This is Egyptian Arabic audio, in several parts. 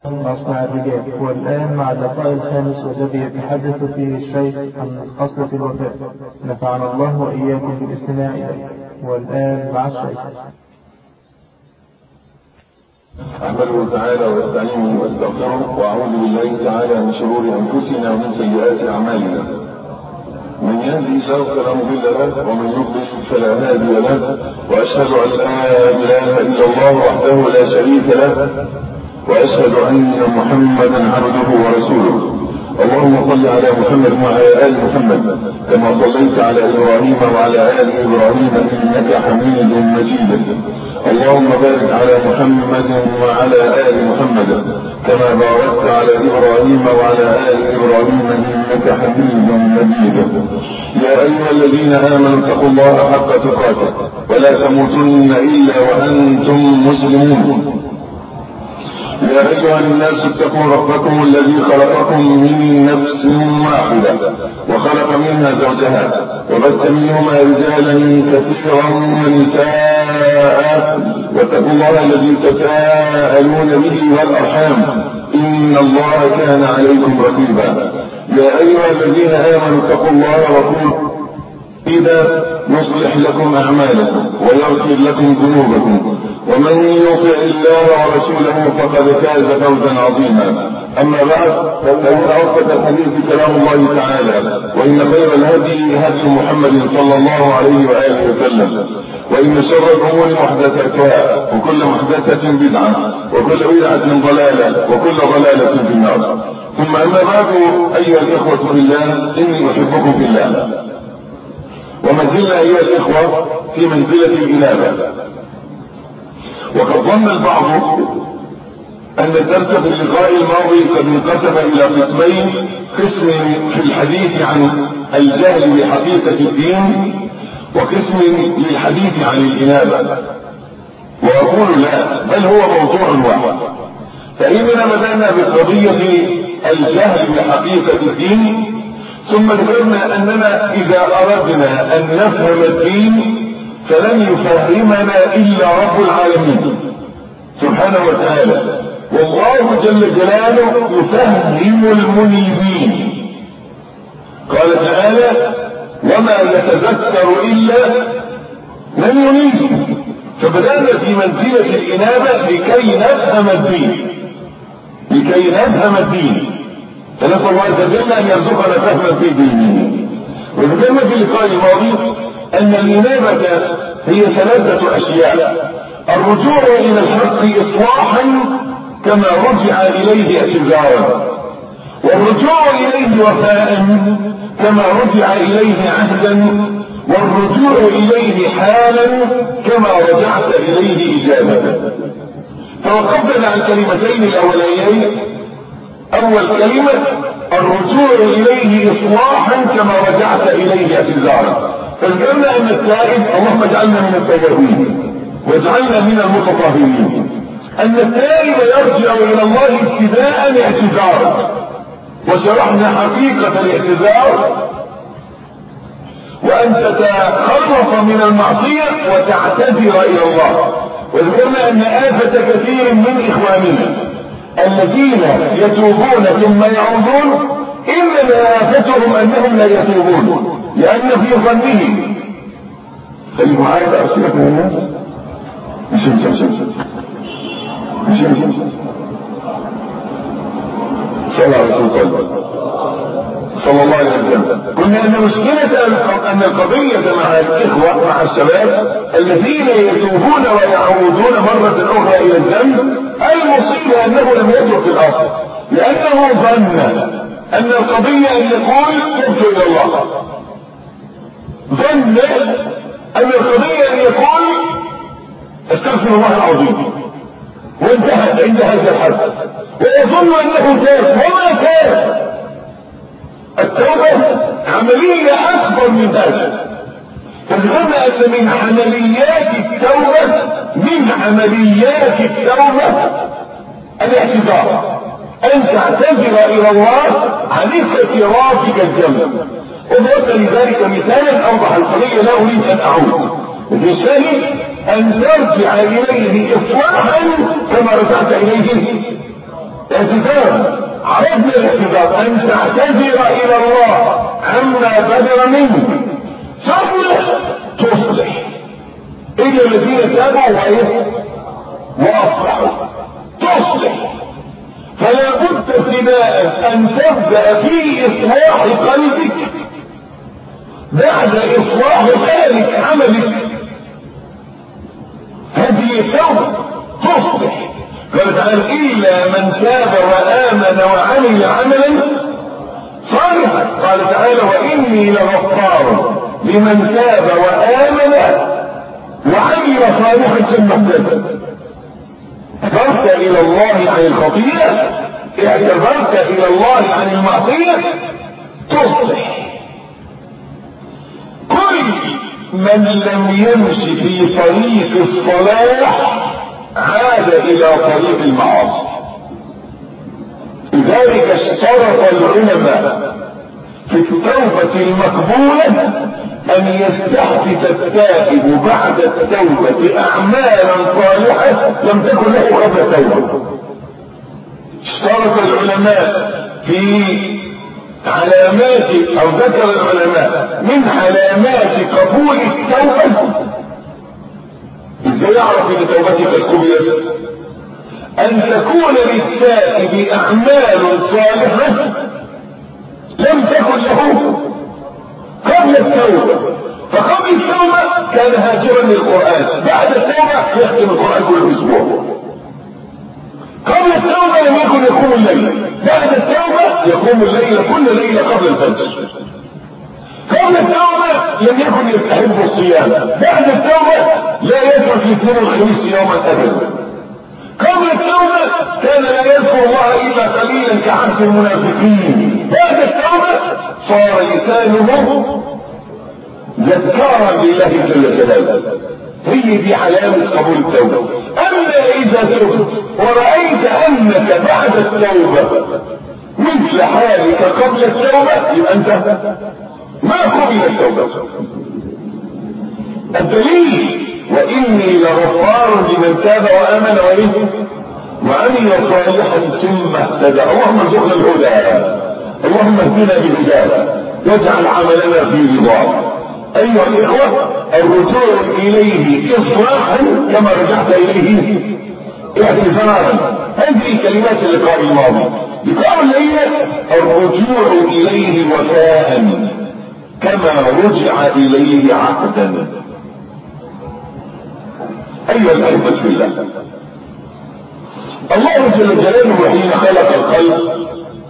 مصنع الرجال والآن مع اللقاء الخامس والذي يتحدث فيه الشيخ عن خصلة الوفاء نفعنا الله وإياكم بالاستماع إليه والآن مع الشيخ أحمده تعالى واستعينه واستغفره وأعوذ بالله تعالى من شرور أنفسنا ومن سيئات أعمالنا من يهدي الله فلا مضل له ومن يضلل فلا هادي له وأشهد أن لا إله إلا الله وحده لا شريك له وأشهد أن محمدا عبده ورسوله اللهم صل على محمد وعلى آل محمد كما صليت على إبراهيم وعلى آل إبراهيم إنك حميد مجيد اللهم بارك على محمد وعلى آل محمد كما باركت على إبراهيم وعلى آل إبراهيم إنك حميد مجيد يا أيها الذين آمنوا اتقوا الله حق تقاته ولا تموتن إلا وأنتم مسلمون يا أيها الناس اتقوا ربكم الذي خلقكم من نفس واحدة وخلق منها زوجها وبث منهما رجالا كثيرا ونساء واتقوا الله الذي تساءلون به والأرحام إن الله كان عليكم رقيبا يا أيها الذين آمنوا اتقوا الله وقولوا إذا يصلح لكم أعمالكم ويغفر لكم ذنوبكم ومن يطع الله ورسوله فقد فاز فوزا عظيما أما بعد فإن أوفد الحديث كلام الله تعالى وإن خير الهدي هدي محمد صلى الله عليه وآله وسلم وإن شر الأمور محدثاتها وكل محدثة بدعة وكل بدعة ضلالة وكل ضلالة في النار ثم أما بعد أيها الإخوة في الله إني أحبكم في الله وما زلنا أيها الإخوة في منزلة الإنابة وقد ظن البعض أن الدرس في اللقاء الماضي قد انقسم إلى قسمين قسم في الحديث عن الجهل بحقيقة الدين وقسم للحديث عن الإنابة وأقول لا بل هو موضوع واحد فإننا بدأنا بقضية الجهل بحقيقة الدين ثم ذكرنا أننا إذا أردنا أن نفهم الدين فلن يفهمنا إلا رب العالمين سبحانه وتعالى والله جل جلاله يفهم المنيبين قال تعالى وما يتذكر إلا من ينيب فبدأنا في منزلة الإنابة لكي نفهم الدين لكي نفهم الدين فنسأل الله عز وجل أن يرزقنا فهما في دينه وذكرنا في اللقاء الماضي أن الإنابة هي ثلاثة أشياء الرجوع إلى الحق إصلاحا كما رجع إليه اعتذارا والرجوع إليه وفاء كما رجع إليه عهدا والرجوع إليه حالا كما رجعت إليه إجابة توقفنا عن الكلمتين الأوليين أول كلمة الرجوع إليه إصلاحا كما رجعت إليه اعتذارا فذكرنا أن التائب اللهم اجعلنا من التائبين واجعلنا من المتطهرين أن التائب يرجع إلى الله ابتداء اعتذارا وشرحنا حقيقة الاعتذار وأن تتخلص من المعصية وتعتذر إلى الله وذكرنا أن آفة كثير من إخواننا الذين يتوبون ثم يعودون إنما آفتهم أنهم لا يتوبون لأن في ظنه خلي معايا أرسلك من الناس مش مش مش مش مش مش صلى الله عليه وسلم صلى الله عليه وسلم قلنا ان مشكلة ان القضية مع الاخوة مع الشباب الذين يتوبون ويعودون مرة اخرى الى الذنب المصيبة انه لم يترك الاصل لانه ظن ان القضية ان يقول تبت الى الله ظن ان القضية ان يقول استغفر الله العظيم وانتهت عند هذا الحد ويظن انه تاب وما تاب التوبة عملية أكبر من هذا فالغنى أن من عمليات التوبة من عمليات التوبة الاعتذار أن تعتذر إلى الله عن اقترافك الذنب وضربت لذلك مثالا أوضح القضية لا أريد أن أعود الثاني أن ترجع إليه إصلاحا كما رجعت إليه اعتذار عرفنا الاعتذار ان تعتذر الى الله عما بدر منه ثم تصلح الا الذين تابوا وايه واصلحوا تصلح فلا بد ابتداء ان تبدا في اصلاح قلبك بعد اصلاح خارج عملك هذه التوبه تصلح قال تعالى الا من تاب وامن وعمل عملا صالحا قال تعالى واني لغفار لمن تاب وامن وعمل صالحا ثم اهتدى اعتذرت الى الله عن الخطيئه اعتذرت الى الله عن المعصيه تصلح كل من لم يمشي في طريق الصلاح عاد الى طريق المعاصي لذلك اشترط العلماء في التوبة المقبولة أن يستحدث التائب بعد التوبة أعمالا صالحة لم تكن له قبل التوبة. اشترط العلماء في علامات أو ذكر العلماء من علامات قبول التوبة ازاي يعرف ان توبتك قبلت ان تكون للتائب اعمال صالحه لم تكن له قبل التوبه فقبل التوبه كان هاجرا للقران بعد التوبه يختم القران كل اسبوع قبل التوبه لم يكن يقوم الليل بعد التوبه يقوم الليل كل ليله قبل الفجر قبل التوبة لم يكن يستحب الصيام بعد التوبة لا يترك الاثنين والخميس يوما ابدا قبل التوبة كان لا يذكر الله الا قليلا كعهد المنافقين بعد التوبة صار لسانه ذكارا لله جل جلاله هي دي علامة قبول التوبة اما اذا تبت ورأيت انك بعد التوبة مثل حالك قبل التوبة يبقى انت ما قبل التوبة الدليل وإني لغفار لمن تاب وآمن وإيه وعمل صالحا ثم اهتدى اللهم ارزقنا الهدى اللهم اهدنا بهداك واجعل عملنا في رضاك أيها الإخوة الرجوع إليه إصلاحا كما رجعت إليه اعتذارا هذه كلمات اللقاء الماضي لقاء الليلة الرجوع إليه وفاء كما رجع إليه عقدا أيها الأحبة في الله الله جل جلاله حين خلق الخلق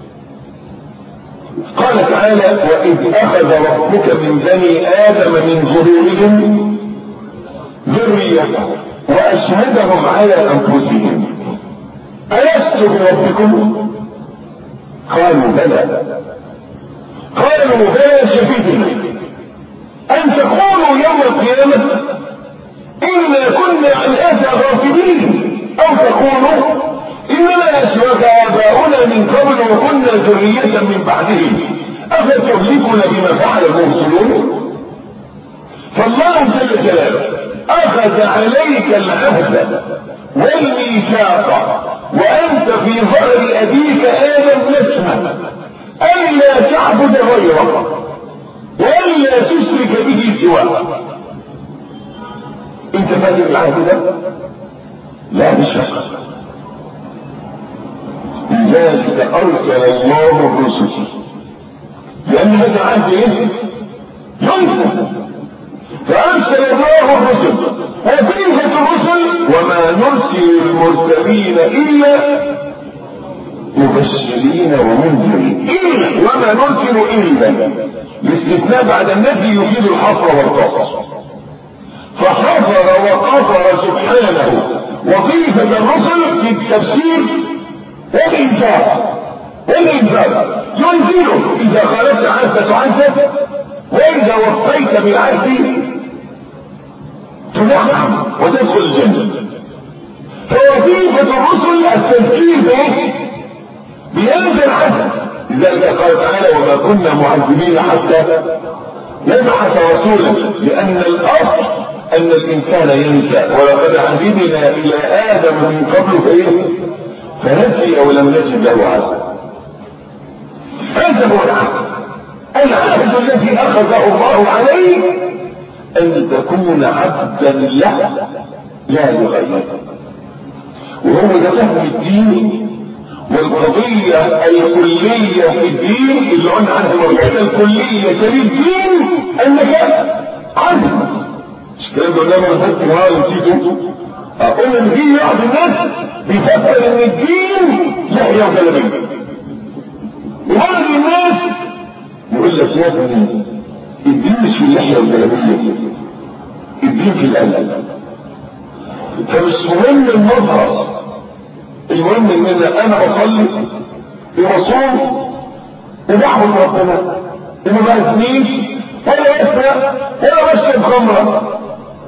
قال تعالى وإذ أخذ ربك من بني آدم من ظهورهم ذريتهم وأشهدهم على أنفسهم ألست بربكم؟ قالوا بلى قالوا بلى شهدنا أن تقولوا يوم القيامة إنا كنا عن هذا غافلين أو تقولوا إنما أشرك آباؤنا من قبل وكنا ذرية من بعدهم أفتهلكنا بما فعل المرسلون فالله جل جلاله أخذ عليك العهد والميثاق وأنت في ظهر أبيك آدم نسمة ألا تعبد غيره وألا تشرك به سواه أنت فاهم العهد ده؟ لا مش فاهم لذلك أرسل الله الرسل لأن هذا العهد إيه؟ ينسى فأرسل الله الرسل وكيف الرسل وما نرسل المرسلين إلا مبشرين ومنذرين إلا وما نرسل إلا الاستثناء بعد النفي يفيد الحصر والقصر فحصر وقصر سبحانه وظيفة الرسل في التفسير والإنذار والإنذار ينذر إذا خالفت عنك تعذب وإذا وفيت بالعهد تنعم وتدخل الجنة فوظيفة الرسل التذكير به بهذا العهد لذلك قال تعالى وما كنا معذبين حتى نبعث رسولا لأن الأصل أن الإنسان ينسى ولقد عهدنا إلى آدم من قبل فإيه فنسي ولم نجد له عزا هذا هو العهد العهد الذي اخذه الله عليه ان تكون عبدا له لا لغيره وهو ده فهم الدين والقضية الكلية في الدين اللي قلنا عنها الوحدة الكلية للدين انك عبد مش كلام ده قلنا من فكر هذا نسيته اقول ان في بعض الناس بيفكر ان الدين لحية وجلبية وبعض الناس يقول لك يا ابني الدين مش في اللحية والجلبية الدين في القلب فمش مهم المظهر المهم ان انا بصلي وبصوم وبعبد ربنا وما بأذنيش ولا اسرق ولا بشرب خمره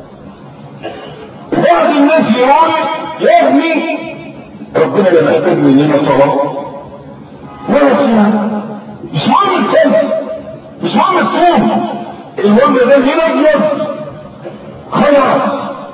بعض الناس يقول يا ابني ربنا لا محتاج مننا صلاه ولا صيام مش مهم الصلاه مش مهم الصوم المهم ده هنا ابيض خلاص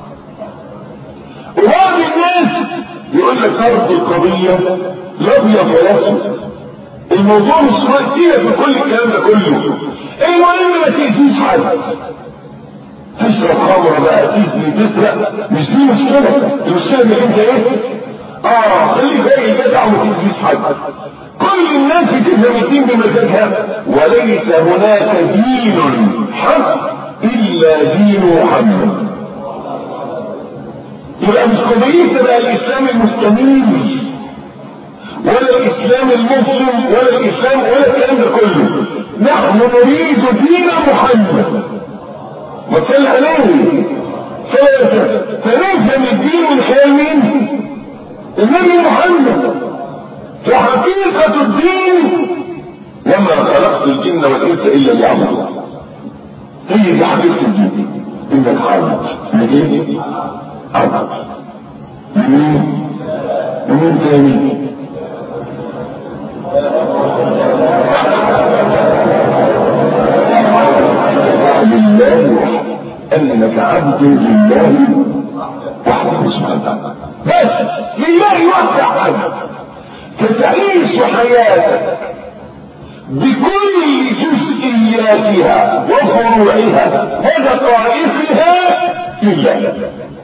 وبعض الناس يقول لك فرض القضية لا ابيض ولا اسود الموضوع مش كتير في كل الكلام ده كله المهم ما تأذيش حد تشرب خمرة بقى تزني تسرق مش دي مشكلة المشكلة انك انت ايه؟ اه خليك زي الجدع وما تأذيش حد كل الناس بتفهم الدين بمزاجها وليس هناك دين حق الا دين محمد يبقى مش قضية تبقى الاسلام المستمير ولا الاسلام المسلم ولا الاسلام ولا الكلام ده كله نحن نريد دين محمد وصل عليه ثلاثة فنفهم الدين من خلال مين؟ النبي محمد فحقيقة الدين وما خلقت الجن والانس الا ليعبدون هي دي حقيقة الدين انك عبد انك ايه؟ عبد مين؟ ومين تاني؟ لله انك عبد لله وحده سبحانه وتعالى بس لله وحده عبد فتعيش حياتك بكل جزئياتها وفروعها ودقائقها لله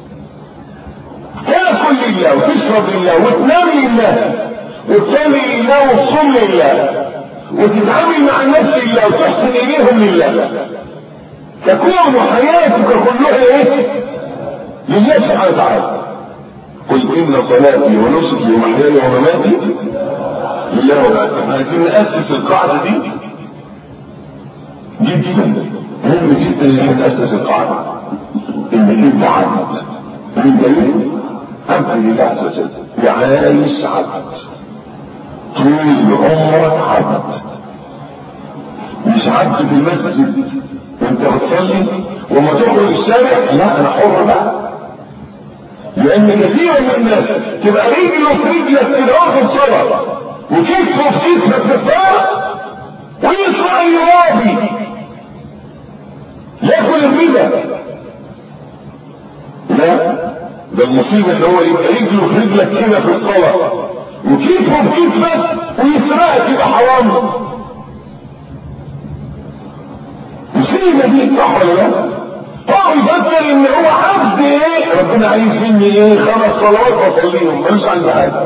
تاكل لله وتشرب لله وتنام لله وتصلي لله وتصوم لله وتتعامل مع الناس لله وتحسن اليهم لله تكون حياتك كلها ايه لله سبحانه وتعالى قل ان صلاتي ونسكي ومحياي ومماتي لله وبعد احنا عايزين ناسس القاعده دي جدا مهم جدا ان احنا ناسس القاعده انك انت عبد انت ايه عبد لله عز وجل وعايش عبد طول عمرك عبد مش عبد في المسجد وانت بتصلي وما تخرج الشارع لا انا حر بقى لان كثير من الناس تبقى رجله في رجلك كده في الصلاه وكتفه في كتفك في الصلاه ويطلع يرابي ياكل الربا لا ده المصيبه ان هو يبقى رجله في رجلك كده في الصلاه وكتفه في كتفك ويسرقك يبقى حرام مصيبه دي صح ولا لا؟ هو يفكر ان هو عبد ايه ربنا عايز مني ايه خمس صلوات واصليهم ملوش عندي حاجه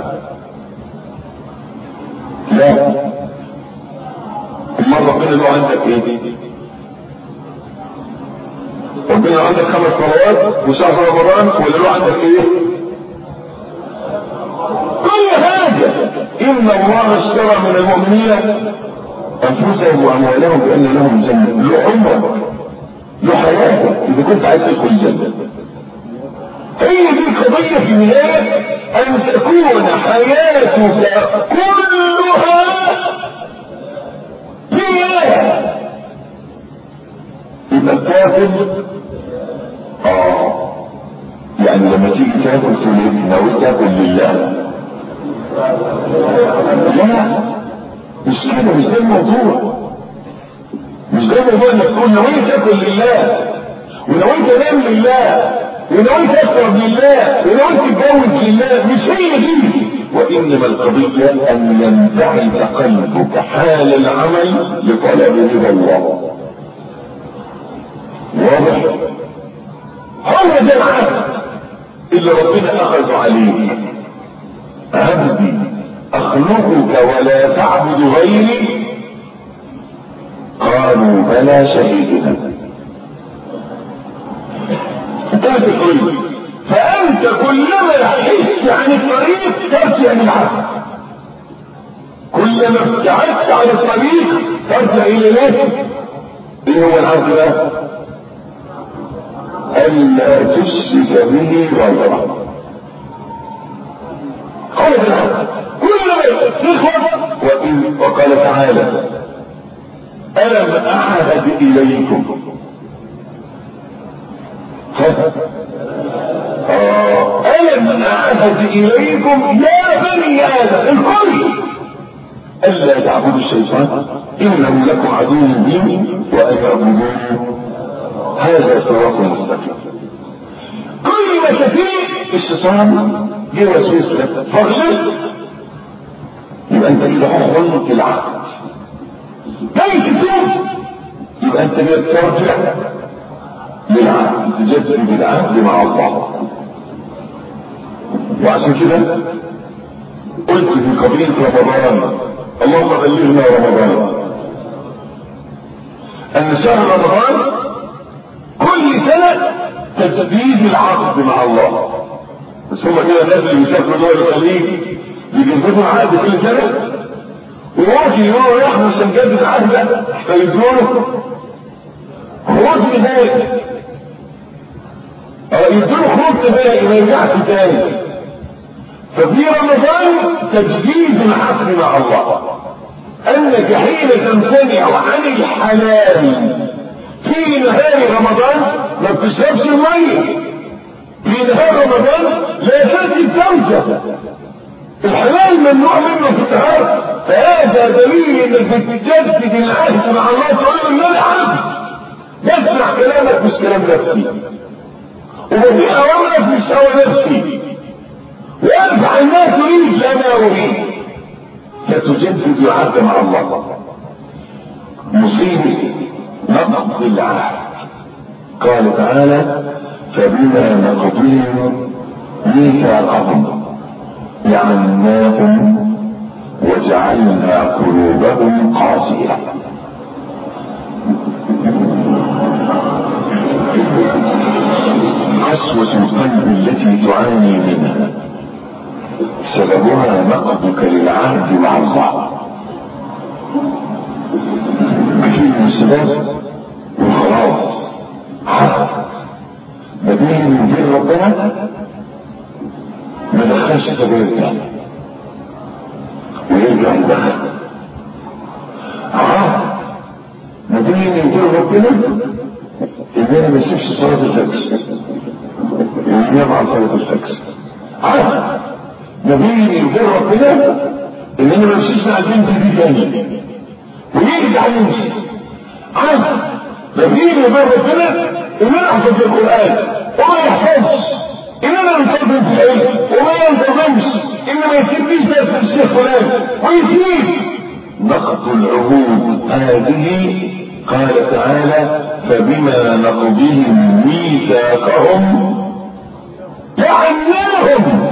لا امال ربنا له عندك ايه ربنا عندك خمس صلوات وشهر رمضان ولا له عندك ايه كل حاجه ان الله اشترى من المؤمنين انفسهم واموالهم بان لهم جنه له عمره له حياتك اذا كنت عايز تدخل الجنه هي دي القضيه في النهايه ان تكون حياتك كلها لله يبقى بتاكل اه يعني لما تيجي تاكل تقول ايه ناوي تاكل لله لا مش كده مش ده الموضوع مش ده الموضوع انك تقول نويت تاكل لله ونويت تنام لله ونويت تشرب لله ونويت تتجوز لله مش هي دي وإنما القضية أن ينبعث قلبك حال العمل لطلب رضا الله واضح هو ده العهد اللي ربنا أخذ عليه عبدي أخلقك ولا تعبد غيري قالوا بلى شهيدنا انتهت الطريق فأنت كلما حدت عن الطريق ترجع للعبد كلما ابتعدت عن الطريق ترجع إلى ايه؟ ايه هو العبد ده؟ ألا تشرك به غيره قال العبد كلما تخوف وإن وقال تعالى ألم أعهد إليكم ألم أعهد إليكم يا بني آدم الكل ألا تعبدوا الشيطان إنه لكم عدو مبين وأن اعبدوه هذا صراط مستقيم كل ما تفيه الشيطان جه وسوس لك فغلط يبقى انت كده خنت العقد جاي تتوب يبقى انت كده ترجع للعقد تجدد العقد مع الله وعشان كده قلت في قضية رمضان اللهم بلغنا رمضان ان شهر رمضان كل سنة تجديد العقد مع الله بس هم كده الناس اللي بيسافروا دول الخليج بيجددوا العقد كل سنة وواجي يقولوا يحمل عشان جدد العقد فيدوله خروج نهائي اه يدوله خروج نهائي ما يرجعش تاني ففي رمضان تجديد العقد مع الله انك حين تمتنع عن الحلال في نهار رمضان ما بتشربش الميه في نهار رمضان لا تأتي الزوجة الحلال ممنوع منه في النهار فهذا دليل انك بتجدد العهد مع الله تقول له ان انا عبد يسمع كلامك مش كلام نفسي وبدي اوامرك مش هوى نفسي ويفعل ما تريد لا ما اريد فتجدد العهد مع الله مصيبه نقض العهد قال تعالى فبما نقضهم ميثاقهم لعناهم وجعلنا قلوبهم قاسية قسوة القلب التي تعاني منها سببها نقضك للعهد مع الله كثير من الشباب وخلاص عهد ما بين وبين ربنا ما دخلش سبيل تاني ويرجع يدخل عهد ما بيني وبين ربنا ان انا ما اسيبش صلاه الفجر وينام عن صلاه الفجر عهد ما بيني وبين ربنا ان انا ما امشيش مع البنت دي تاني ويرجع يمشي عهد ما بيني وبين ربنا ان انا احفظ القران وما يحفظش ان انا انتظم في العلم وما ينتظمش ان ما يسيبنيش درس الشيخ فلان ويسيب نقض العهود هذه قال تعالى فبما نقضهم ميثاقهم لعناهم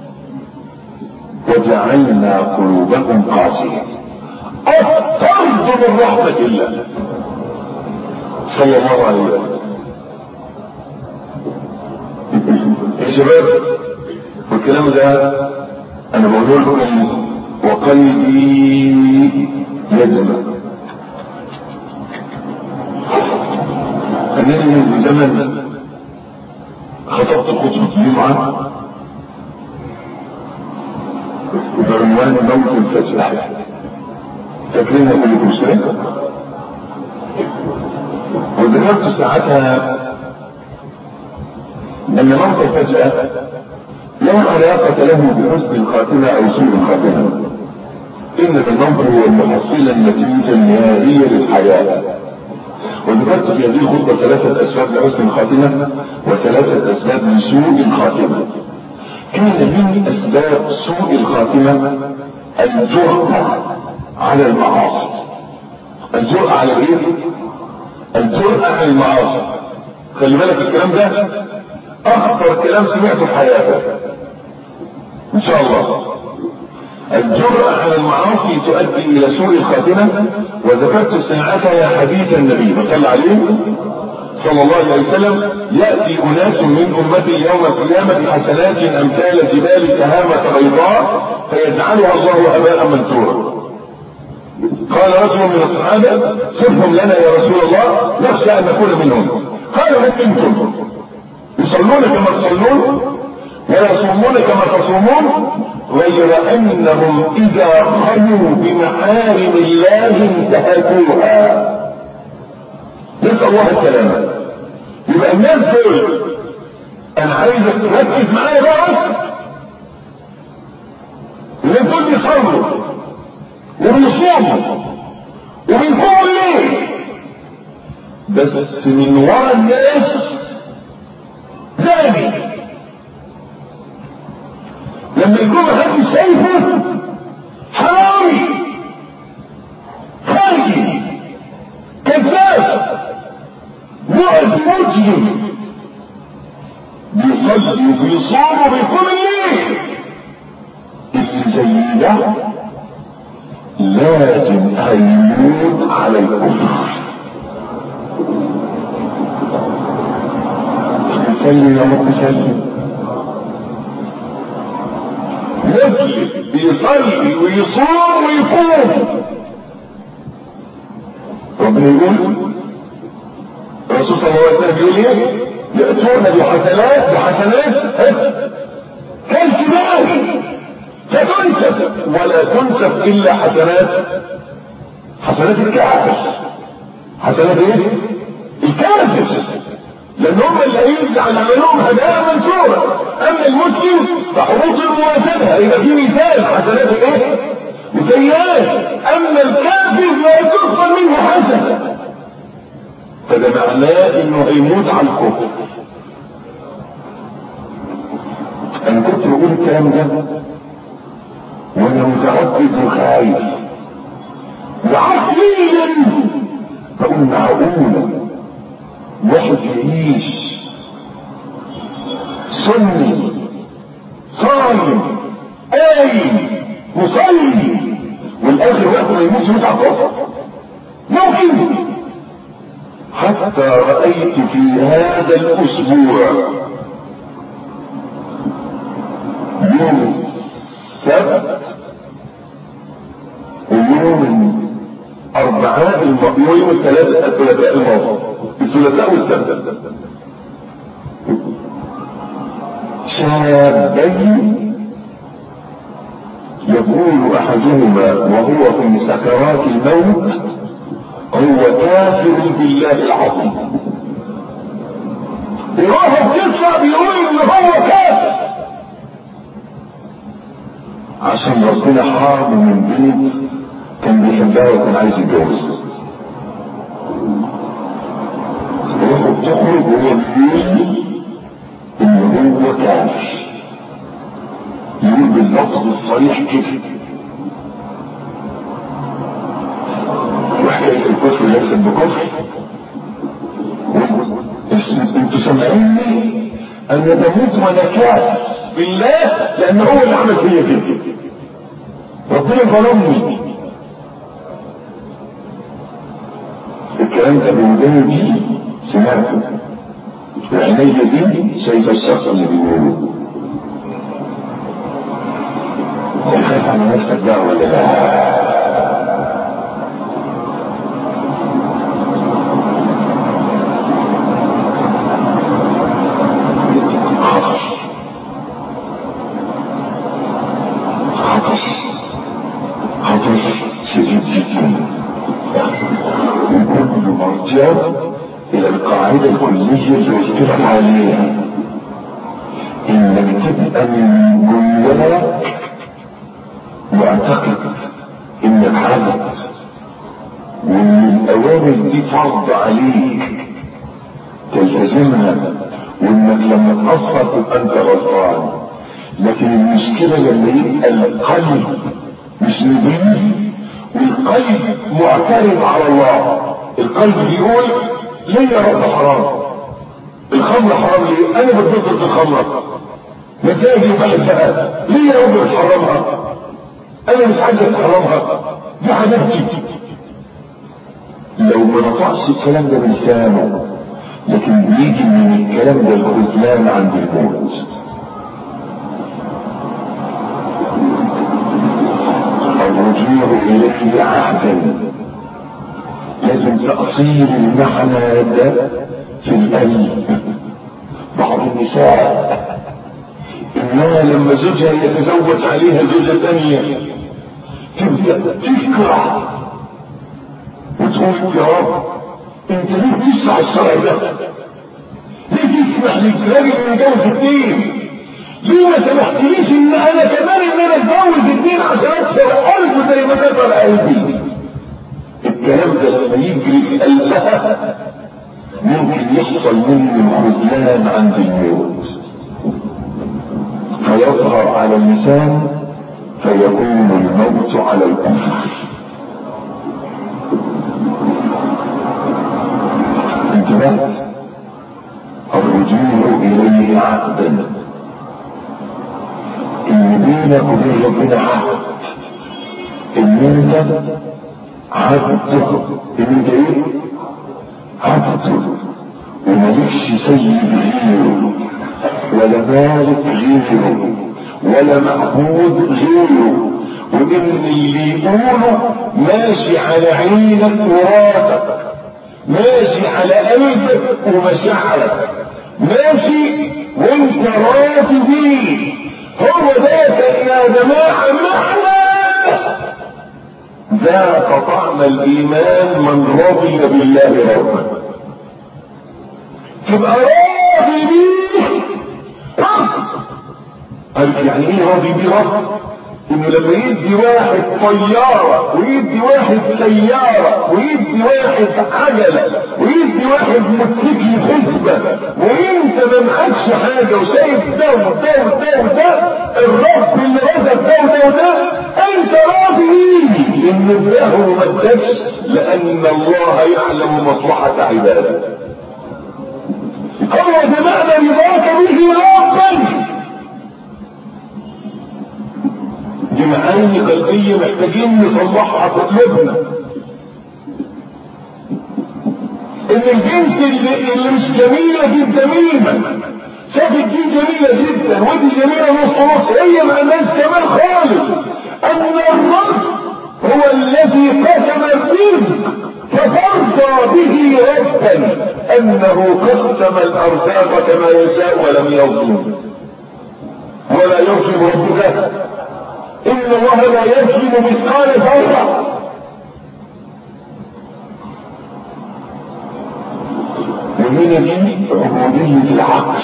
وجعلنا قلوبهم قاسية الطرد من رحمة الله صلى الله عليه وسلم يا شباب والكلام ده انا بقول لكم وقلبي يجمع انني من زمن خطبت خطبة الجمعة بعنوان موت الفجأة فاكرينها كلكم شوية وذكرت ساعتها ان موت الفجأة لا علاقة له بحسن الخاتمة او سوء الخاتمة ان الموت هو المحصلة النتيجة النهائية للحياة وذكرت في هذه الخطبة ثلاثة أسباب لحسن الخاتمة وثلاثة أسباب لسوء الخاتمة كان من اسباب سوء الخاتمة الجرأة على المعاصي الجرأة على ايه؟ الجرأة على المعاصي خلي بالك الكلام ده اخطر كلام سمعته في حياتك ان شاء الله الجرأة على المعاصي تؤدي الى سوء الخاتمة وذكرت ساعتها حديث النبي صلى عليه صلى الله عليه وسلم يأتي أناس من أمتي يوم القيامة حسنات أمثال جبال تهامة بيضاء فيجعلها الله هباء منثورا قال رجل من الصحابة صفهم لنا يا رسول الله نخشى أن نكون منهم قال من أنتم يصلون كما تصلون ويصومون كما تصومون غير أنهم إذا خلوا بمحارم الله انتهكوها نسأل الله السلامة يبقى الناس دول انا عايزك تركز معايا بقى الناس دول بيصلوا وبيصوموا وبيقوموا الليل بس من ورا الناس زاني لما يكون محدش شايفه حرامي خارجي كذاب مؤذي مجرم بيصلي وبيصوم وبيقوم الليل اللي زي ده لازم هيموت على الكفر يصلي يا رب يصلي مسلم بيصلي ويصوم ويقوم ربنا يقول الرسول صلى الله عليه وسلم بيقول ايه يأتون بحسنات بحسنات كالجبال فتنسف ولا تنسف الا حسنات حسنات الكافر حسنات ايه الكافر لان هم اللي هيجعل عملهم هدايا منصورة اما المسلم فحروف المواسبة يبقى في مثال حسنات ايه وسيئات اما الكافر لا تقبل منه حسنة فده معناه انه هيموت على الكفر انا كنت بقول الكلام ده وانا متردد وخايف وعقليا بقول معقولة واحد يعيش سني صايم قايم مصلي والاخر وقت ما يموت يموت على الكفر ممكن حتى رأيت في هذا الأسبوع يوم السبت ويوم الأربعاء الماضي ويوم الثلاثاء الثلاثاء الماضي الثلاثاء والسبت شابين يقول أحدهما وهو في سكرات الموت هو كافر بالله العظيم يروح القصة بيقول ان هو كافر عشان ربنا حرمه من بنت كان بيحبها وكان عايز يتجوزها يروح تخرج وهو بيقول ان هو كافر يقول باللفظ الصريح كده وحكاية الكفر ليست بكفر انتوا سامعيني انا بموت وانا كافر بالله لان هو اللي عمل فيا كده ربنا ظلمني الكلام ده بوداني دي سمعته وعيني دي شايفه الشخص اللي بيقوله خايف على نفسك بقى ولا لا شديد جدا وكل مرجع الى القاعدة الكلية اللي قلت لك عليها انك تبقى من جواك معتقد انك عبد وان الاوامر دي فرض عليك تلتزمها وانك لما تقصر تبقى انت غلطان لكن المشكلة لما يبقى القلب مش نبيل والقلب معترض على الله القلب بيقول ليه يا رب حرام الخمر حرام ليه انا بتنظر في الخمرة مزاجي بحبها ليه يا رب بتحرمها انا مش عايزك تحرمها دي حبيبتي لو ما نطعش الكلام ده بلسانه لكن بيجي من الكلام ده الخذلان عند الموت الرجوع اليه عهدا لازم تأصيل المعنى ده في القلب بعض النساء انها لما زوجها يتزوج عليها زوجة ثانية تبدأ تكره وتقول يا رب انت ليه تسمع الشرع ده؟ ليه تسمح للراجل انه يتجوز اثنين؟ ليه ما سمحتليش ان انا كمان ان انا اتجوز اثنين عشان اكسر قلبه زي ما كسر قلبي؟ الكلام ده لما يجري في قلبها ممكن يحصل منه الخذلان عند الموت فيظهر على اللسان فيكون الموت على الكفر انتبهت الرجوع اليه عقدا ان بينك وبين ربنا عهد ان انت عبده ان انت ايه عبده ومالكش سيد غيره ولا مالك غيره ولا معبود غيره وان اللي يقوله ماشي على عينك وراسك ماشي على قلبك ومشاعرك ماشي وانت راضي بيه هو ذاك يا جماعه معنى ذاق طعم الايمان من رضي بالله ربا تبقى راضي بيه رب قال يعني ايه راضي بيه رب انه لما يدي واحد طيارة ويدي واحد سيارة ويدي واحد عجلة ويدي واحد موتوسيكل حزبة وانت ما معكش حاجة وشايف ده وده وده وده الرب اللي رزق ده وده وده انت راضي بيه ان اداه وما اداكش لان الله يعلم مصلحة عباده هو بمعنى رضاك به ربا دي معاني قلبية محتاجين نصلحها في قلوبنا ان البنت اللي, اللي مش جميلة دي الجميلة شافت دي جميلة جدا ودي جميلة نص نص هي ما عندهاش كمان خالص ان الرب هو الذي قسم الرزق فترضى به ربا انه قسم الارزاق كما يشاء ولم يظلم ولا يظلم ربك إن الله لا يظلم مثقال ذرة ومن دي عبودية العقل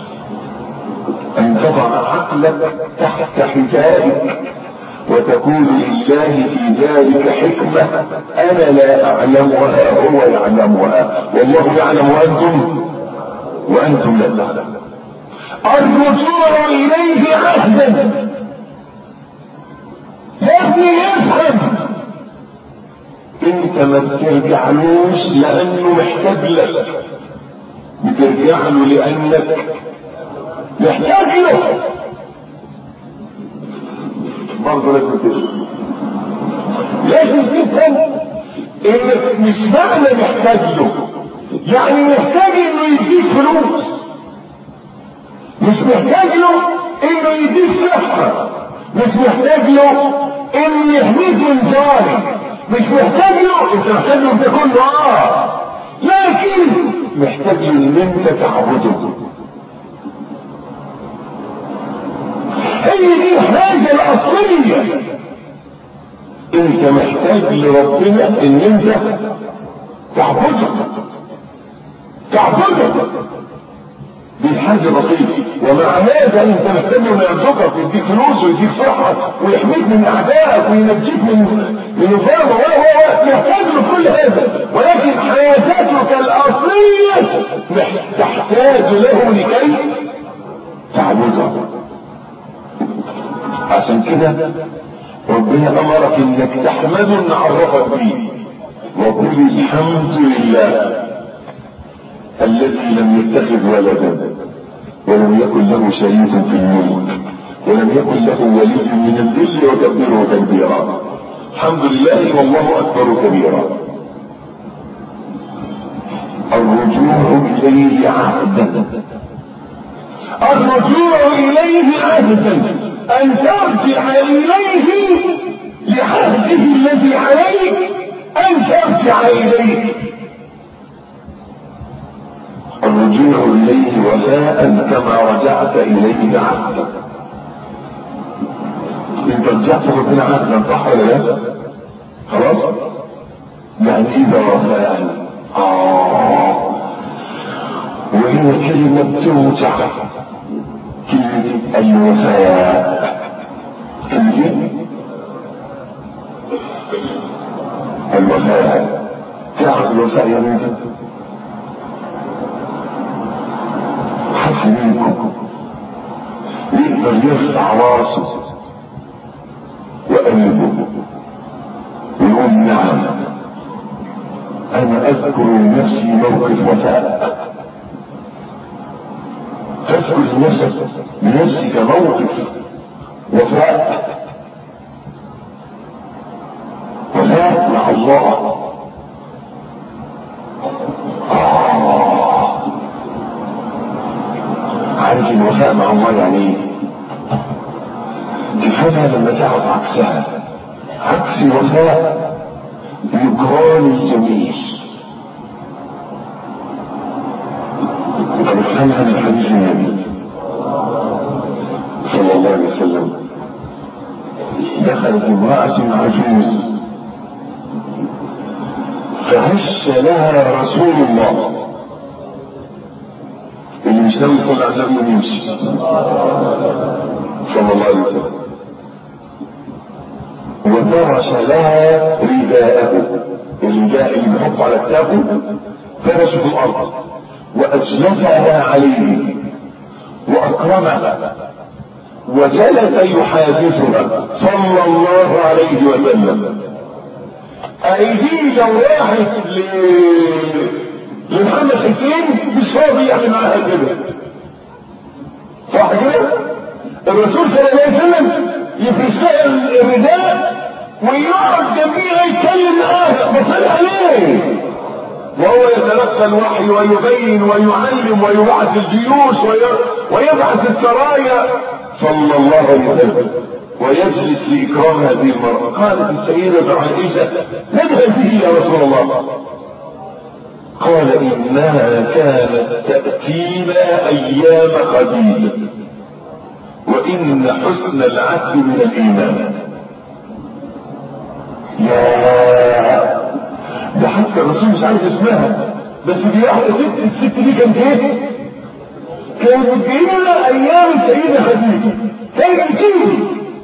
أن تضع عقلك تحت حجابك وتقول لله في ذلك حكمة أنا لا أعلمها هو يعلمها والله يعلم وأنتم وأنتم لا تعلمون الرجوع إليه عهدا لازم يفهم انت ما بترجعلوش لانه محتاج لك بترجع له لانك محتاج له برضه لازم تفهم لازم تفهم انك مش معنى محتاج له يعني محتاج انه يديك فلوس مش محتاج له انه يديك صحه مش محتاج له ان يحميك من ظالم مش محتاج له انت محتاج له تكون له اه لكن محتاج له ان انت تعبده هي دي الحاجة الأصلية انت محتاج لربنا ان انت تعبده تعبده دي حاجة بسيطة ومع هذا انت محتاج انه يرزقك ويديك فلوس ويديك صحة ويحميك من اعدائك وينجيك من من الظلم و و محتاج له كل هذا ولكن حاجتك الاصلية تحتاج له لكي تعبده عشان كده ربنا امرك انك تحمده ان عرفك بيه وقل الحمد لله الذي لم يتخذ ولدا ولم يكن له شريك في الملك ولم يكن له ولي من الذل وكبره تكبيرا الحمد لله والله اكبر كبيرا الرجوع اليه عهدا الرجوع اليه عهدا ان ترجع اليه لعهده الذي عليك ان ترجع اليه الرجوع اليه وفاء كما رجعت اليه عهدا انت رجعت ربنا عهدا صح ولا لا خلاص يعني اذا وفاء اه وهي كلمة توجع كلمة الوفاء كلمة الوفاء تعرف الوفاء يا بنتي حد منكم يقدر يرفع راسه وقلبه ويقول نعم انا اذكر لنفسي موقف وفاء تذكر لنفسك لنفسك موقف وفاء وفاء مع الله آه. عارف الوفاء مع الله يعني ايه تفهمها لما تعرف عكسها عكس الوفاء بيقران الجميل فنفهمها من حديث النبي صلى الله عليه وسلم دخلت امرأة عجوز فهش لها رسول الله اللي مش ناوي يصلي على النبي يمشي صلى الله عليه وسلم وفرش لها رداءه الرداء اللي بيحط على كتافه فرشه في الارض واجلسها عليه واكرمها وجلس يحادثها صلى الله عليه وسلم ايدي لو راحت ل... لمحمد حسين مش فاضي يعمل معاها كده صح كده الرسول صلى الله عليه وسلم يفرش لها الرداء ويقعد جنبيها يتكلم معاها بصل عليه وهو يتلقى الوحي ويبين ويعلم ويبعث الجيوش ويبعث السرايا صلى الله عليه وسلم ويجلس لإكرام هذه المرأة قالت السيدة عائشة من هذه يا رسول الله قال إنها كانت تأتينا أيام خديجة وإن حسن العهد من الإيمان يا ده حتى الرسول مش عارف اسمها بس دي واحدة ست الست دي كانت ايه؟ كانت بتجيلنا أيام السيدة خديجة كانت بتيجي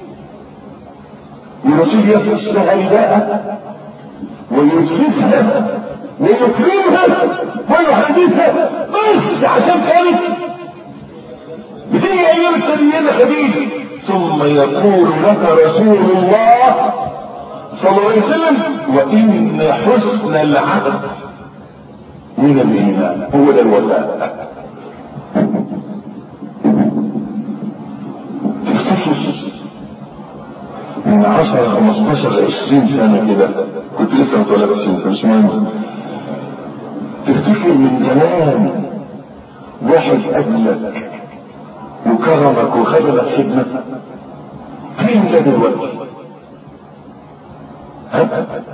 والرسول يفرش لها رداءها ويجلسها ويكرمها ويحدثها بس عشان كانت بتيجي ايام السيدة خديجة ثم يقول لك رسول الله صلى الله عليه وسلم وان حسن العهد من الايمان هو ده الوفاء تفتكر من 10 15 ل 20 سنه كده كنت لسه متولد 20 سنه مش مهم تفتكر من زمان واحد قبلك وكرمك وخدمك خدمة فين ده دلوقتي؟ ها؟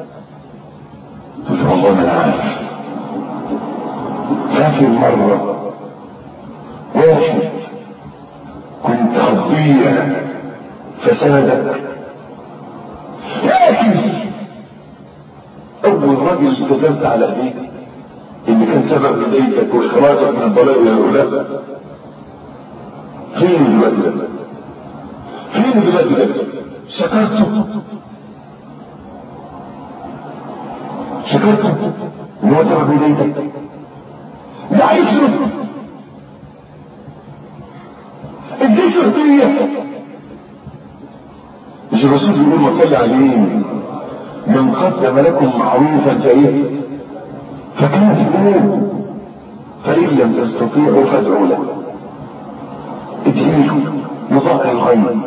تقول والله ما انا عارف فاكر مرة واحد كنت هتضيع فساندك لكن اول راجل التزمت على ايديك اللي كان سبب هدايتك واخراجك من الضلال الى الاولاد فين دلوقتي ده؟ فين دلوقتي ده؟ شكرته شكرته ان هو سبب هدايتك دعيته اديته هديه الرسول يقول وصلي عليه من قدم لكم معروفا فايه فكافئوه فإن لم تستطيعوا فادعوا له ادعوا بظهر الغيب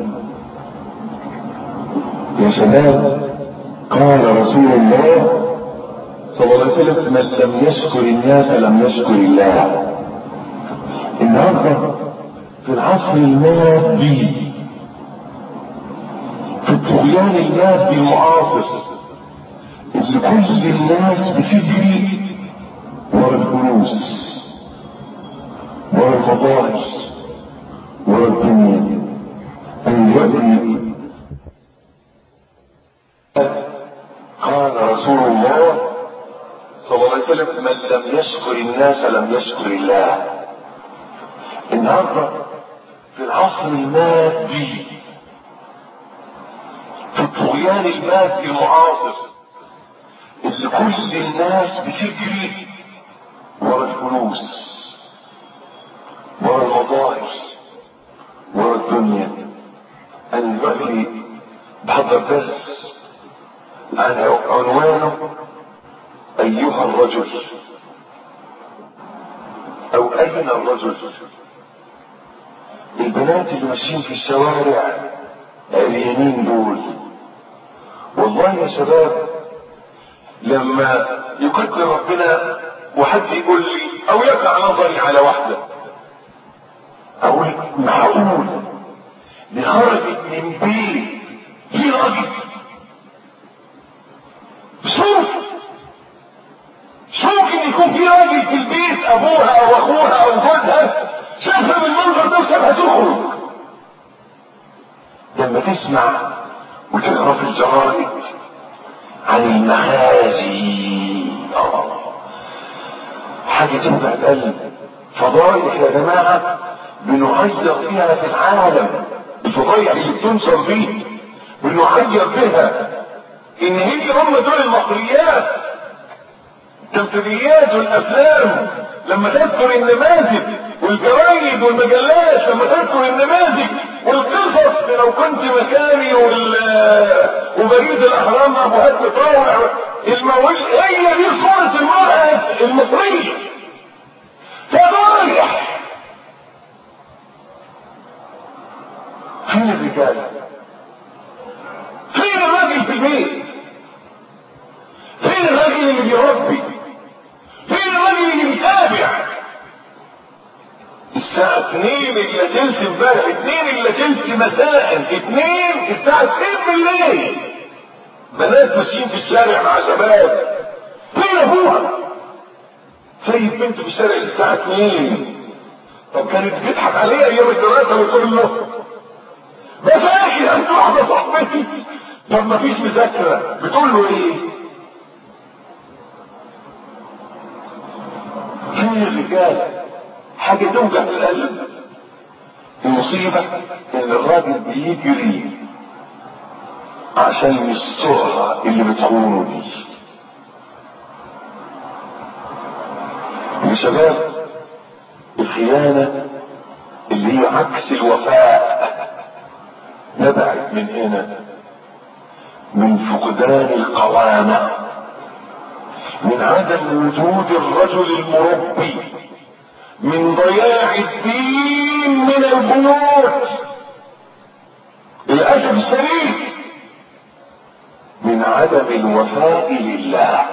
يا شباب قال رسول الله صلى الله عليه وسلم من لم يشكر الناس لم يشكر الله النهارده في العصر المادي في الطغيان المادي المعاصر اللي كل الناس بتجري ورا الفلوس ورا المظاهر ورا الدنيا أنا دلوقتي قال رسول الله صلى الله عليه وسلم من لم يشكر الناس لم يشكر الله النهارده في العصر المادي في الطغيان المادي المعاصر اللي كل الناس بتجري ورا الفلوس ورا المظاهر ورا الدنيا انا دلوقتي بحضر درس عن عنوانه ايها الرجل او اين الرجل البنات اللي ماشيين في الشوارع عريانين دول والله يا شباب لما يقدر ربنا وحد يقول لي او يقع نظري على واحده اقول معقول دي خرجت من بيت في راجل شوف شوف ان يكون في راجل في البيت ابوها او اخوها او جوزها شافها بالمنظر ده وسابها تخرج لما تسمع وتقرا في الجرائد عن المخازي آه. حاجه توجع القلب فضائح يا جماعه بنغير فيها في العالم الفضائح اللي بتنشر دي بنغير بها ان هي هم دول المصريات التمثيليات والافلام لما تذكر النماذج والجرايد والمجلات لما تذكر النماذج والقصص لو كنت مكاني وال وبريد الاهرام ابو هات طاوع الموج هي دي صورة المرأة المصرية فضايح فين الرجال فين الراجل في البيت فين الراجل اللي بيربي فين الراجل اللي بيتابع الساعة 2 الا تلت امبارح 2 الا تلت مساء 2 الساعة 2 بالليل بنات ماشيين في الشارع مع شباب فين ابوها؟ سايب بنته في الشارع الساعة 2 طب كانت بتضحك عليه ايام الدراسة وتقول له بذاكر انت واحدة صاحبتي طب مفيش مذاكرة بتقول له ايه؟ فين الرجال؟ حاجة توجع في القلب المصيبة ان الراجل بيجري عشان يسترها اللي بتخونه دي يا شباب الخيانة اللي هي عكس الوفاء نبعت من هنا من فقدان القوامة من عدم وجود الرجل المربي من ضياع الدين من البيوت للأسف الشديد من عدم الوفاء لله